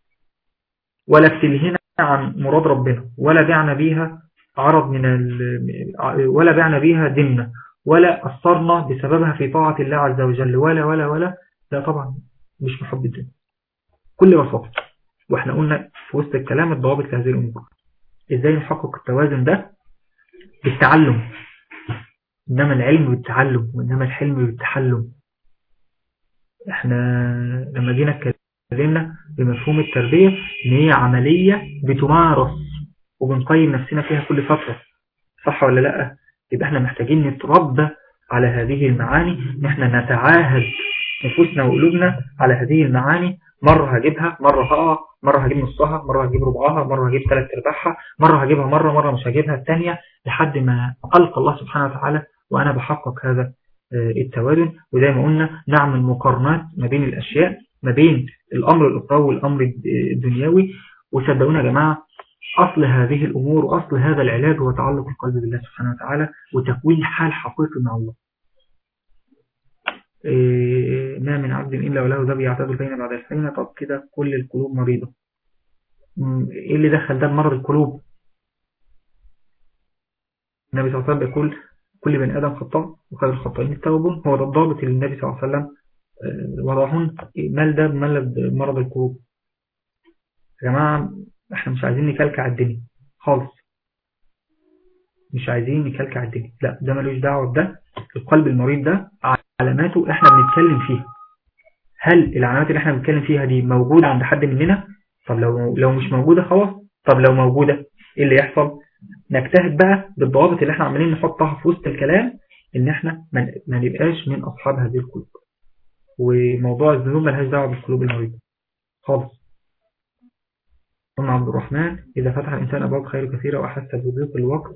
D: ولا بتلهنا عن مراد ربنا ولا بعنا بيها عرض من ولا بعنا بيها دمنا ولا أثرنا بسببها في طاعة الله عز وجل ولا ولا ولا لا طبعا مش محب الدنيا كل بساطة واحنا قلنا في وسط الكلام الضوابط لهذه الأمور ازاي نحقق التوازن ده بالتعلم إنما العلم بالتعلم وإنما الحلم بالتحلم احنا لما جينا اتكلمنا بمفهوم التربية ان هي عملية بتمارس وبنقيم نفسنا فيها كل فترة صح ولا لا يبقى احنا محتاجين نتربى على هذه المعاني ان احنا نتعاهد نفوسنا وقلوبنا على هذه المعاني مرة هجيبها مرة هقع مرة هجيب نصها مرة هجيب ربعها مرة هجيب ثلاث ارباعها مرة هجيبها مرة مرة مش هجيبها الثانية لحد ما ألقى الله سبحانه وتعالى وأنا بحقق هذا التوازن وزي ما قلنا نعمل مقارنات ما بين الأشياء ما بين الأمر الأخروي والأمر الدنيوي وصدقونا يا جماعة أصل هذه الأمور وأصل هذا العلاج هو تعلق القلب بالله سبحانه وتعالى وتكوين حال حقيقي مع الله ما من عبد إلا وله ذنب يعتدل بين بعد الحين طب كده كل القلوب مريضة إيه اللي دخل ده بمرض القلوب النبي صلى الله عليه وسلم بيقول كل بني آدم خطاء وخير الخطائين التوبون هو ده الضابط اللي النبي صلى الله عليه وسلم وضعهن مال ده بمال بمرض القلوب يا جماعة احنا مش عايزين نكلكع الدنيا خالص مش عايزين نكلكع الدنيا لا ده ملوش دعوة بده القلب المريض ده علاماته احنا بنتكلم فيها هل العلامات اللي احنا بنتكلم فيها دي موجودة عند حد مننا طب لو لو مش موجودة خلاص طب لو موجودة ايه اللي يحصل نجتهد بقى بالضوابط اللي احنا عمالين نحطها في وسط الكلام ان احنا ما نبقاش من اصحاب هذه القلوب وموضوع الذنوب ملهاش دعوه بالقلوب المريضة خالص ثم عبد الرحمن إذا فتح الإنسان أبواب خير كثيرة وأحس بضيق الوقت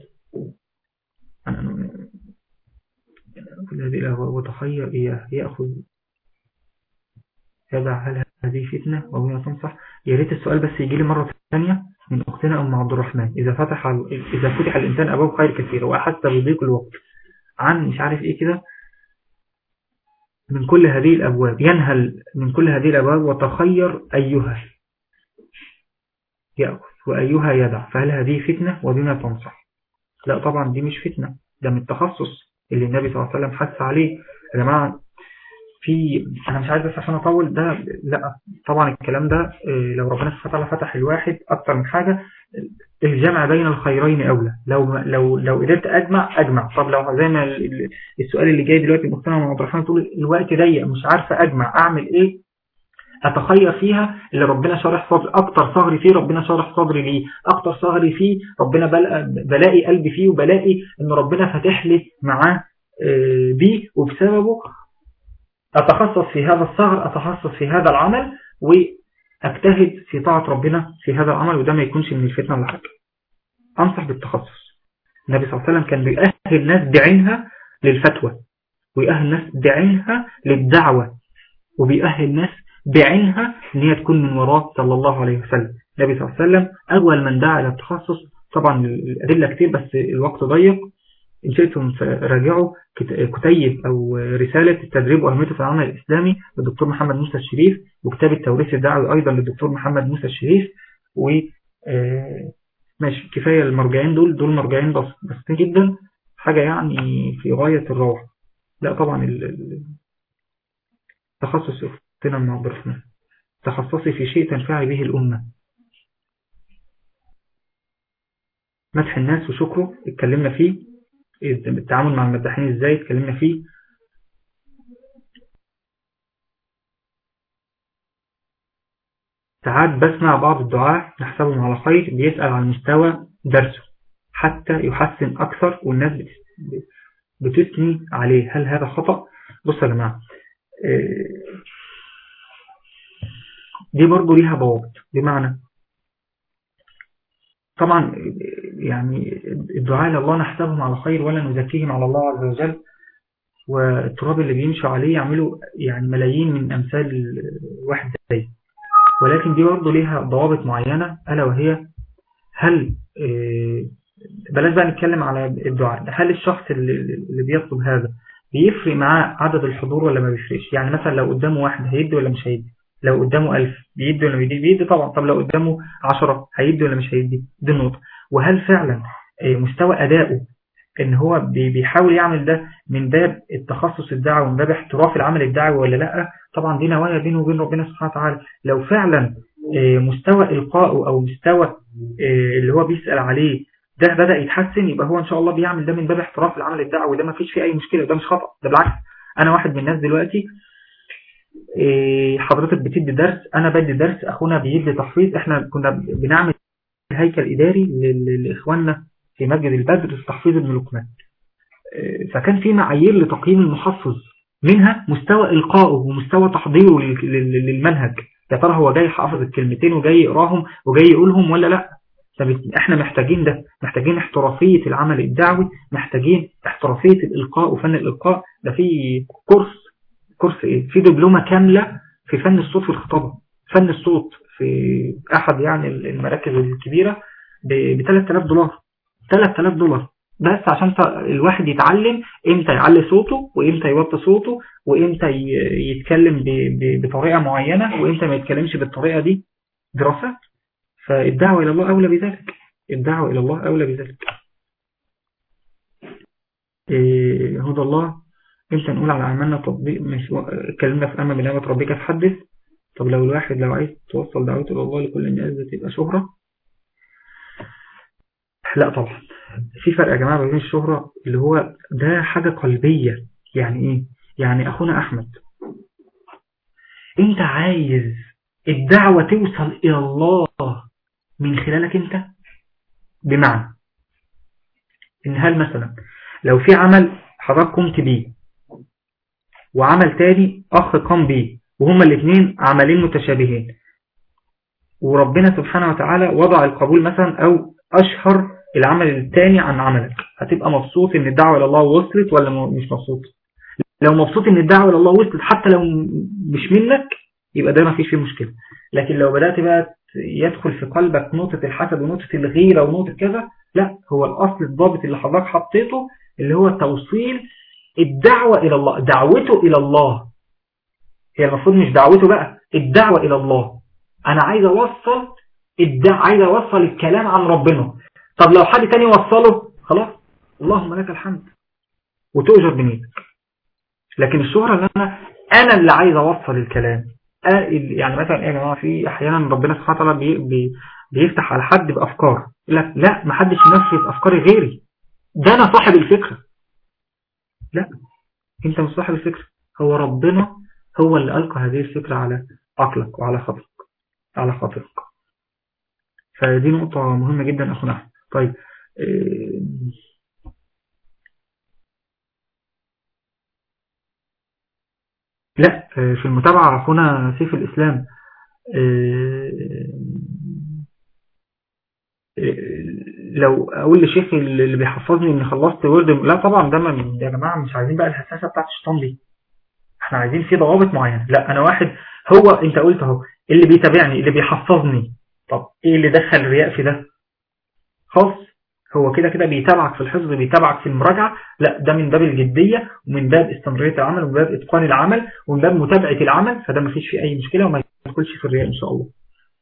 D: كل هذه الأهواء وتخير إياه يأخذ يدع هل هذه فتنة وهي تنصح يا ريت السؤال بس يجي لي مرة ثانية من أختنا أم عبد الرحمن إذا فتح إذا فتح الإنسان أبواب خير كثيرة وأحس بضيق الوقت عن مش عارف إيه كده من كل هذه الأبواب ينهل من كل هذه الأبواب وتخير أيها يأخذ وأيها يدع فهل هذه فتنة وبما تنصح لا طبعا دي مش فتنة ده من التخصص اللي النبي صلى الله عليه وسلم حث عليه يا جماعة في أنا مش عايز بس عشان أطول ده لا طبعا الكلام ده لو ربنا سبحانه وتعالى فتح الواحد أكتر من حاجة الجمع بين الخيرين أولى لو لو لو قدرت أجمع أجمع طب لو زي ما السؤال اللي جاي دلوقتي مقتنع مع عبد الرحمن تقول الوقت ضيق مش عارفة أجمع أعمل إيه أتخير فيها اللي ربنا شارح صدري أكتر صغري فيه ربنا شارح صدري ليه أكتر صغري فيه ربنا بلاقي قلبي فيه وبلاقي إن ربنا فاتح لي معاه بيه وبسببه أتخصص في هذا الصغر أتخصص في هذا العمل وأجتهد في طاعة ربنا في هذا العمل وده ما يكونش من الفتنة ولا حاجة أنصح بالتخصص النبي صلى الله عليه وسلم كان بيأهل ناس بعينها للفتوى ويأهل ناس بعينها للدعوة وبيأهل ناس بعينها ان هي تكون من وراه صلى الله عليه وسلم النبي صلى الله عليه وسلم أول من دعا إلى التخصص طبعا الأدلة كتير بس الوقت ضيق إن شئتم راجعوا كتيب أو رسالة التدريب وأهميته في العمل الإسلامي للدكتور محمد موسى الشريف وكتاب التوريث الدعوي أيضا للدكتور محمد موسى الشريف و ماشي كفاية المرجعين دول دول مرجعين بس بسيطين جدا حاجة يعني في غاية الروعة لا طبعا التخصص اختنا مع عبد الرحمن تخصصي في شيء تنفعي به الأمة مدح الناس وشكره اتكلمنا فيه التعامل مع المداحين ازاي اتكلمنا فيه ساعات بسمع بعض الدعاء نحسبهم على خير بيسأل عن مستوى درسه حتى يحسن أكثر والناس بتثني عليه هل هذا خطأ؟ بصوا يا جماعة دي برضو ليها ضوابط بمعنى طبعا يعني الدعاء لله نحسبهم على خير ولا نزكيهم على الله عز وجل والتراب اللي بيمشوا عليه يعملوا يعني ملايين من أمثال واحد زي ولكن دي برضه ليها ضوابط معينة ألا وهي هل بلاش بقى نتكلم على الدعاء هل الشخص اللي بيطلب هذا بيفرق معاه عدد الحضور ولا ما بيفرقش يعني مثلا لو قدامه واحد هيدي ولا مش هيدي لو قدامه ألف بيدي ولا بيدي بيدي طبعا طب لو قدامه عشرة هيدي ولا مش هيدي دي النقطة وهل فعلا مستوى أدائه ان هو بيحاول يعمل ده من باب التخصص الدعوي ومن باب احتراف العمل الدعوي ولا لا طبعا دي نوايا بينه وبين ربنا سبحانه وتعالى لو فعلا مستوى إلقائه أو مستوى اللي هو بيسأل عليه ده بدأ يتحسن يبقى هو إن شاء الله بيعمل ده من باب احتراف العمل الدعوي ده ما فيش فيه أي مشكلة ده مش خطأ ده بالعكس أنا واحد من الناس دلوقتي حضرتك بتدي درس أنا بدي درس أخونا بيدي تحفيظ إحنا كنا بنعمل هيكل إداري لإخواننا في مسجد البدر تحفيظ ابن لقمان فكان في معايير لتقييم المحفظ منها مستوى إلقائه ومستوى تحضيره للمنهج يا ترى هو جاي حافظ الكلمتين وجاي يقراهم وجاي يقولهم ولا لا احنا محتاجين ده محتاجين احترافية العمل الدعوي محتاجين احترافية الإلقاء وفن الإلقاء ده في كورس كورس ايه في دبلومة كاملة في فن الصوت في الخطابة فن الصوت في احد يعني المراكز الكبيرة ب 3000 دولار 3000 دولار بس عشان الواحد يتعلم امتى يعلي صوته وامتى يوطي صوته وامتى يتكلم بطريقة معينة وامتى ما يتكلمش بالطريقة دي دراسات فالدعوة إلى الله أولى بذلك الدعوة إلى الله أولى بذلك إيه هدى الله امتى نقول على عملنا تطبيق مش اتكلمنا في أمام بنعمة ربك تحدث طب لو الواحد لو عايز توصل دعوته إلى الله لكل الناس تبقى شهرة لا طبعا في فرق يا جماعة بين الشهرة اللي هو ده حاجة قلبية يعني ايه يعني اخونا احمد انت عايز الدعوة توصل الى الله من خلالك انت بمعنى ان هل مثلا لو في عمل حضرتك قمت بيه وعمل تاني اخ قام بيه وهما الاثنين عملين متشابهين وربنا سبحانه وتعالى وضع القبول مثلا او اشهر العمل الثاني عن عملك هتبقى مبسوط ان الدعوة الى الله وصلت ولا مش مبسوط لو مبسوط ان الدعوة الى الله وصلت حتى لو مش منك يبقى ده ما فيش فيه مشكلة لكن لو بدأت بقى يدخل في قلبك نقطة الحسد ونقطة الغيرة ونقطة كذا لا هو الأصل الضابط اللي حضرتك حطيته اللي هو توصيل الدعوة إلى الله دعوته إلى الله هي المفروض مش دعوته بقى الدعوة إلى الله أنا عايز أوصل الدع... عايز أوصل الكلام عن ربنا طب لو حد تاني وصله خلاص اللهم لك الحمد وتؤجر بنيتك لكن الشهرة اللي أنا أنا اللي عايز أوصل الكلام يعني مثلا يا جماعة في أحيانا ربنا سبحانه وتعالى بي... بي... بيفتح على حد بأفكار يقول لك لا ما حدش ينفذ أفكاري غيري ده أنا صاحب الفكرة لا أنت مش صاحب الفكرة هو ربنا هو اللي ألقى هذه الفكرة على عقلك وعلى خاطرك على خاطرك فدي نقطة مهمة جدا أخونا أحمد طيب لا في المتابعة أخونا سيف الإسلام لو أقول لشيخ اللي بيحفظني إن خلصت ورد لا طبعا ده من يا جماعة مش عايزين بقى الحساسة بتاعت الشيطان دي احنا عايزين في ضوابط معينة لا أنا واحد هو أنت قلت اهو اللي بيتابعني اللي بيحفظني طب إيه اللي دخل الرياء في ده خلاص هو كده كده بيتابعك في الحفظ بيتابعك في المراجعة لا ده من باب الجدية ومن باب استمرارية العمل ومن باب إتقان العمل ومن باب متابعة العمل فده ما فيش فيه أي مشكلة وما يدخلش في الرياء إن شاء الله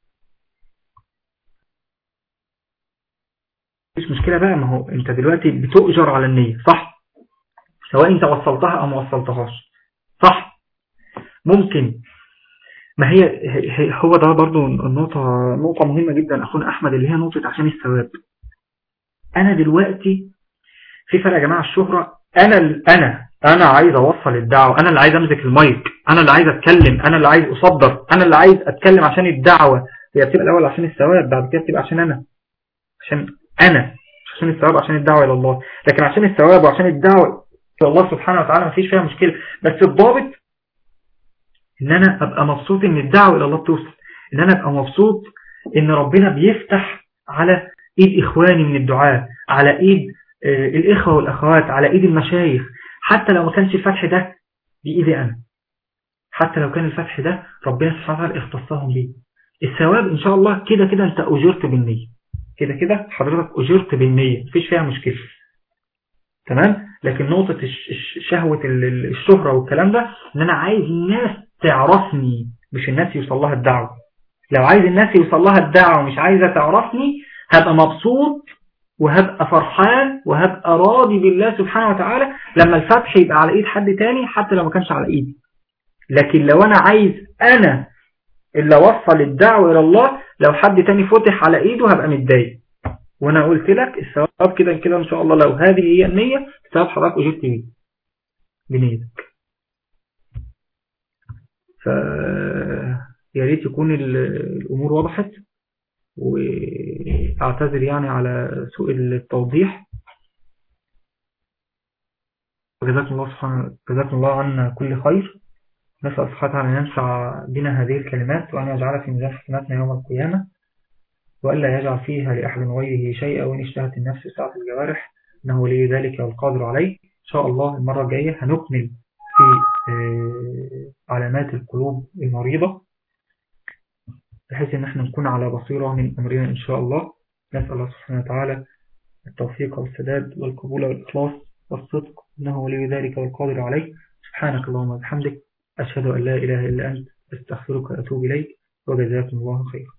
D: مفيش مشكلة بقى ما هو انت دلوقتي بتؤجر على النية صح سواء انت وصلتها او ما وصلتهاش صح ممكن ما هي هو ده برضو النقطة نقطة مهمة جدا أخونا أحمد اللي هي نقطة عشان الثواب أنا دلوقتي في فرق يا جماعة الشهرة أنا أنا أنا عايز أوصل الدعوة أنا اللي عايز أمسك المايك أنا اللي عايز أتكلم أنا اللي عايز أصدر أنا اللي عايز أتكلم عشان الدعوة هي بتبقى الأول عشان الثواب بعد كده بتبقى عشان أنا عشان أنا عشان الثواب عشان الدعوة إلى الله لكن عشان الثواب وعشان الدعوة إلى الله سبحانه وتعالى ما فيش فيها مشكلة بس الضابط ان انا ابقى مبسوط ان الدعوة الى الله بتوصل ان انا ابقى مبسوط ان ربنا بيفتح على ايد اخواني من الدعاء على ايد آه الاخوة والاخوات على ايد المشايخ حتى لو ما كانش الفتح ده بايدي انا حتى لو كان الفتح ده ربنا سبحانه وتعالى اختصهم بيه الثواب ان شاء الله كده كده انت اجرت بالنية كده كده حضرتك اجرت بالنية مفيش فيها مشكلة تمام لكن نقطة شهوة الشهرة والكلام ده ان انا عايز الناس تعرفني مش الناس يوصل لها الدعوة لو عايز الناس يوصل لها الدعوة ومش عايزة تعرفني هبقى مبسوط وهبقى فرحان وهبقى راضي بالله سبحانه وتعالى لما الفتح يبقى على ايد حد تاني حتى لو ما كانش على ايدي لكن لو انا عايز انا اللي اوصل الدعوة الى الله لو حد تاني فتح على ايده هبقى متضايق وانا قلت لك الثواب كده كده ان شاء الله لو هذه هي النية الثواب حضرتك اجرت بيه بنيتك ف يا ريت يكون الامور وضحت واعتذر يعني على سوء التوضيح وجزاكم الله سبحانه جزاكم الله عنا كل خير نسأل سبحانه أن ينفع بنا هذه الكلمات وأن يجعل في ميزان حسناتنا يوم القيامة وألا يجعل فيها لأحد غيره شيئا وإن اشتهت النفس ساعة الجوارح إنه ولي ذلك والقادر عليه إن شاء الله المرة الجاية هنكمل في علامات القلوب المريضة بحيث ان احنا نكون على بصيرة من امرنا ان شاء الله نسأل الله سبحانه وتعالى التوفيق والسداد والقبول والإخلاص والصدق انه ولي ذلك والقادر عليه سبحانك اللهم وبحمدك أشهد أن لا إله إلا أنت استغفرك وأتوب إليك وجزاكم الله خيرا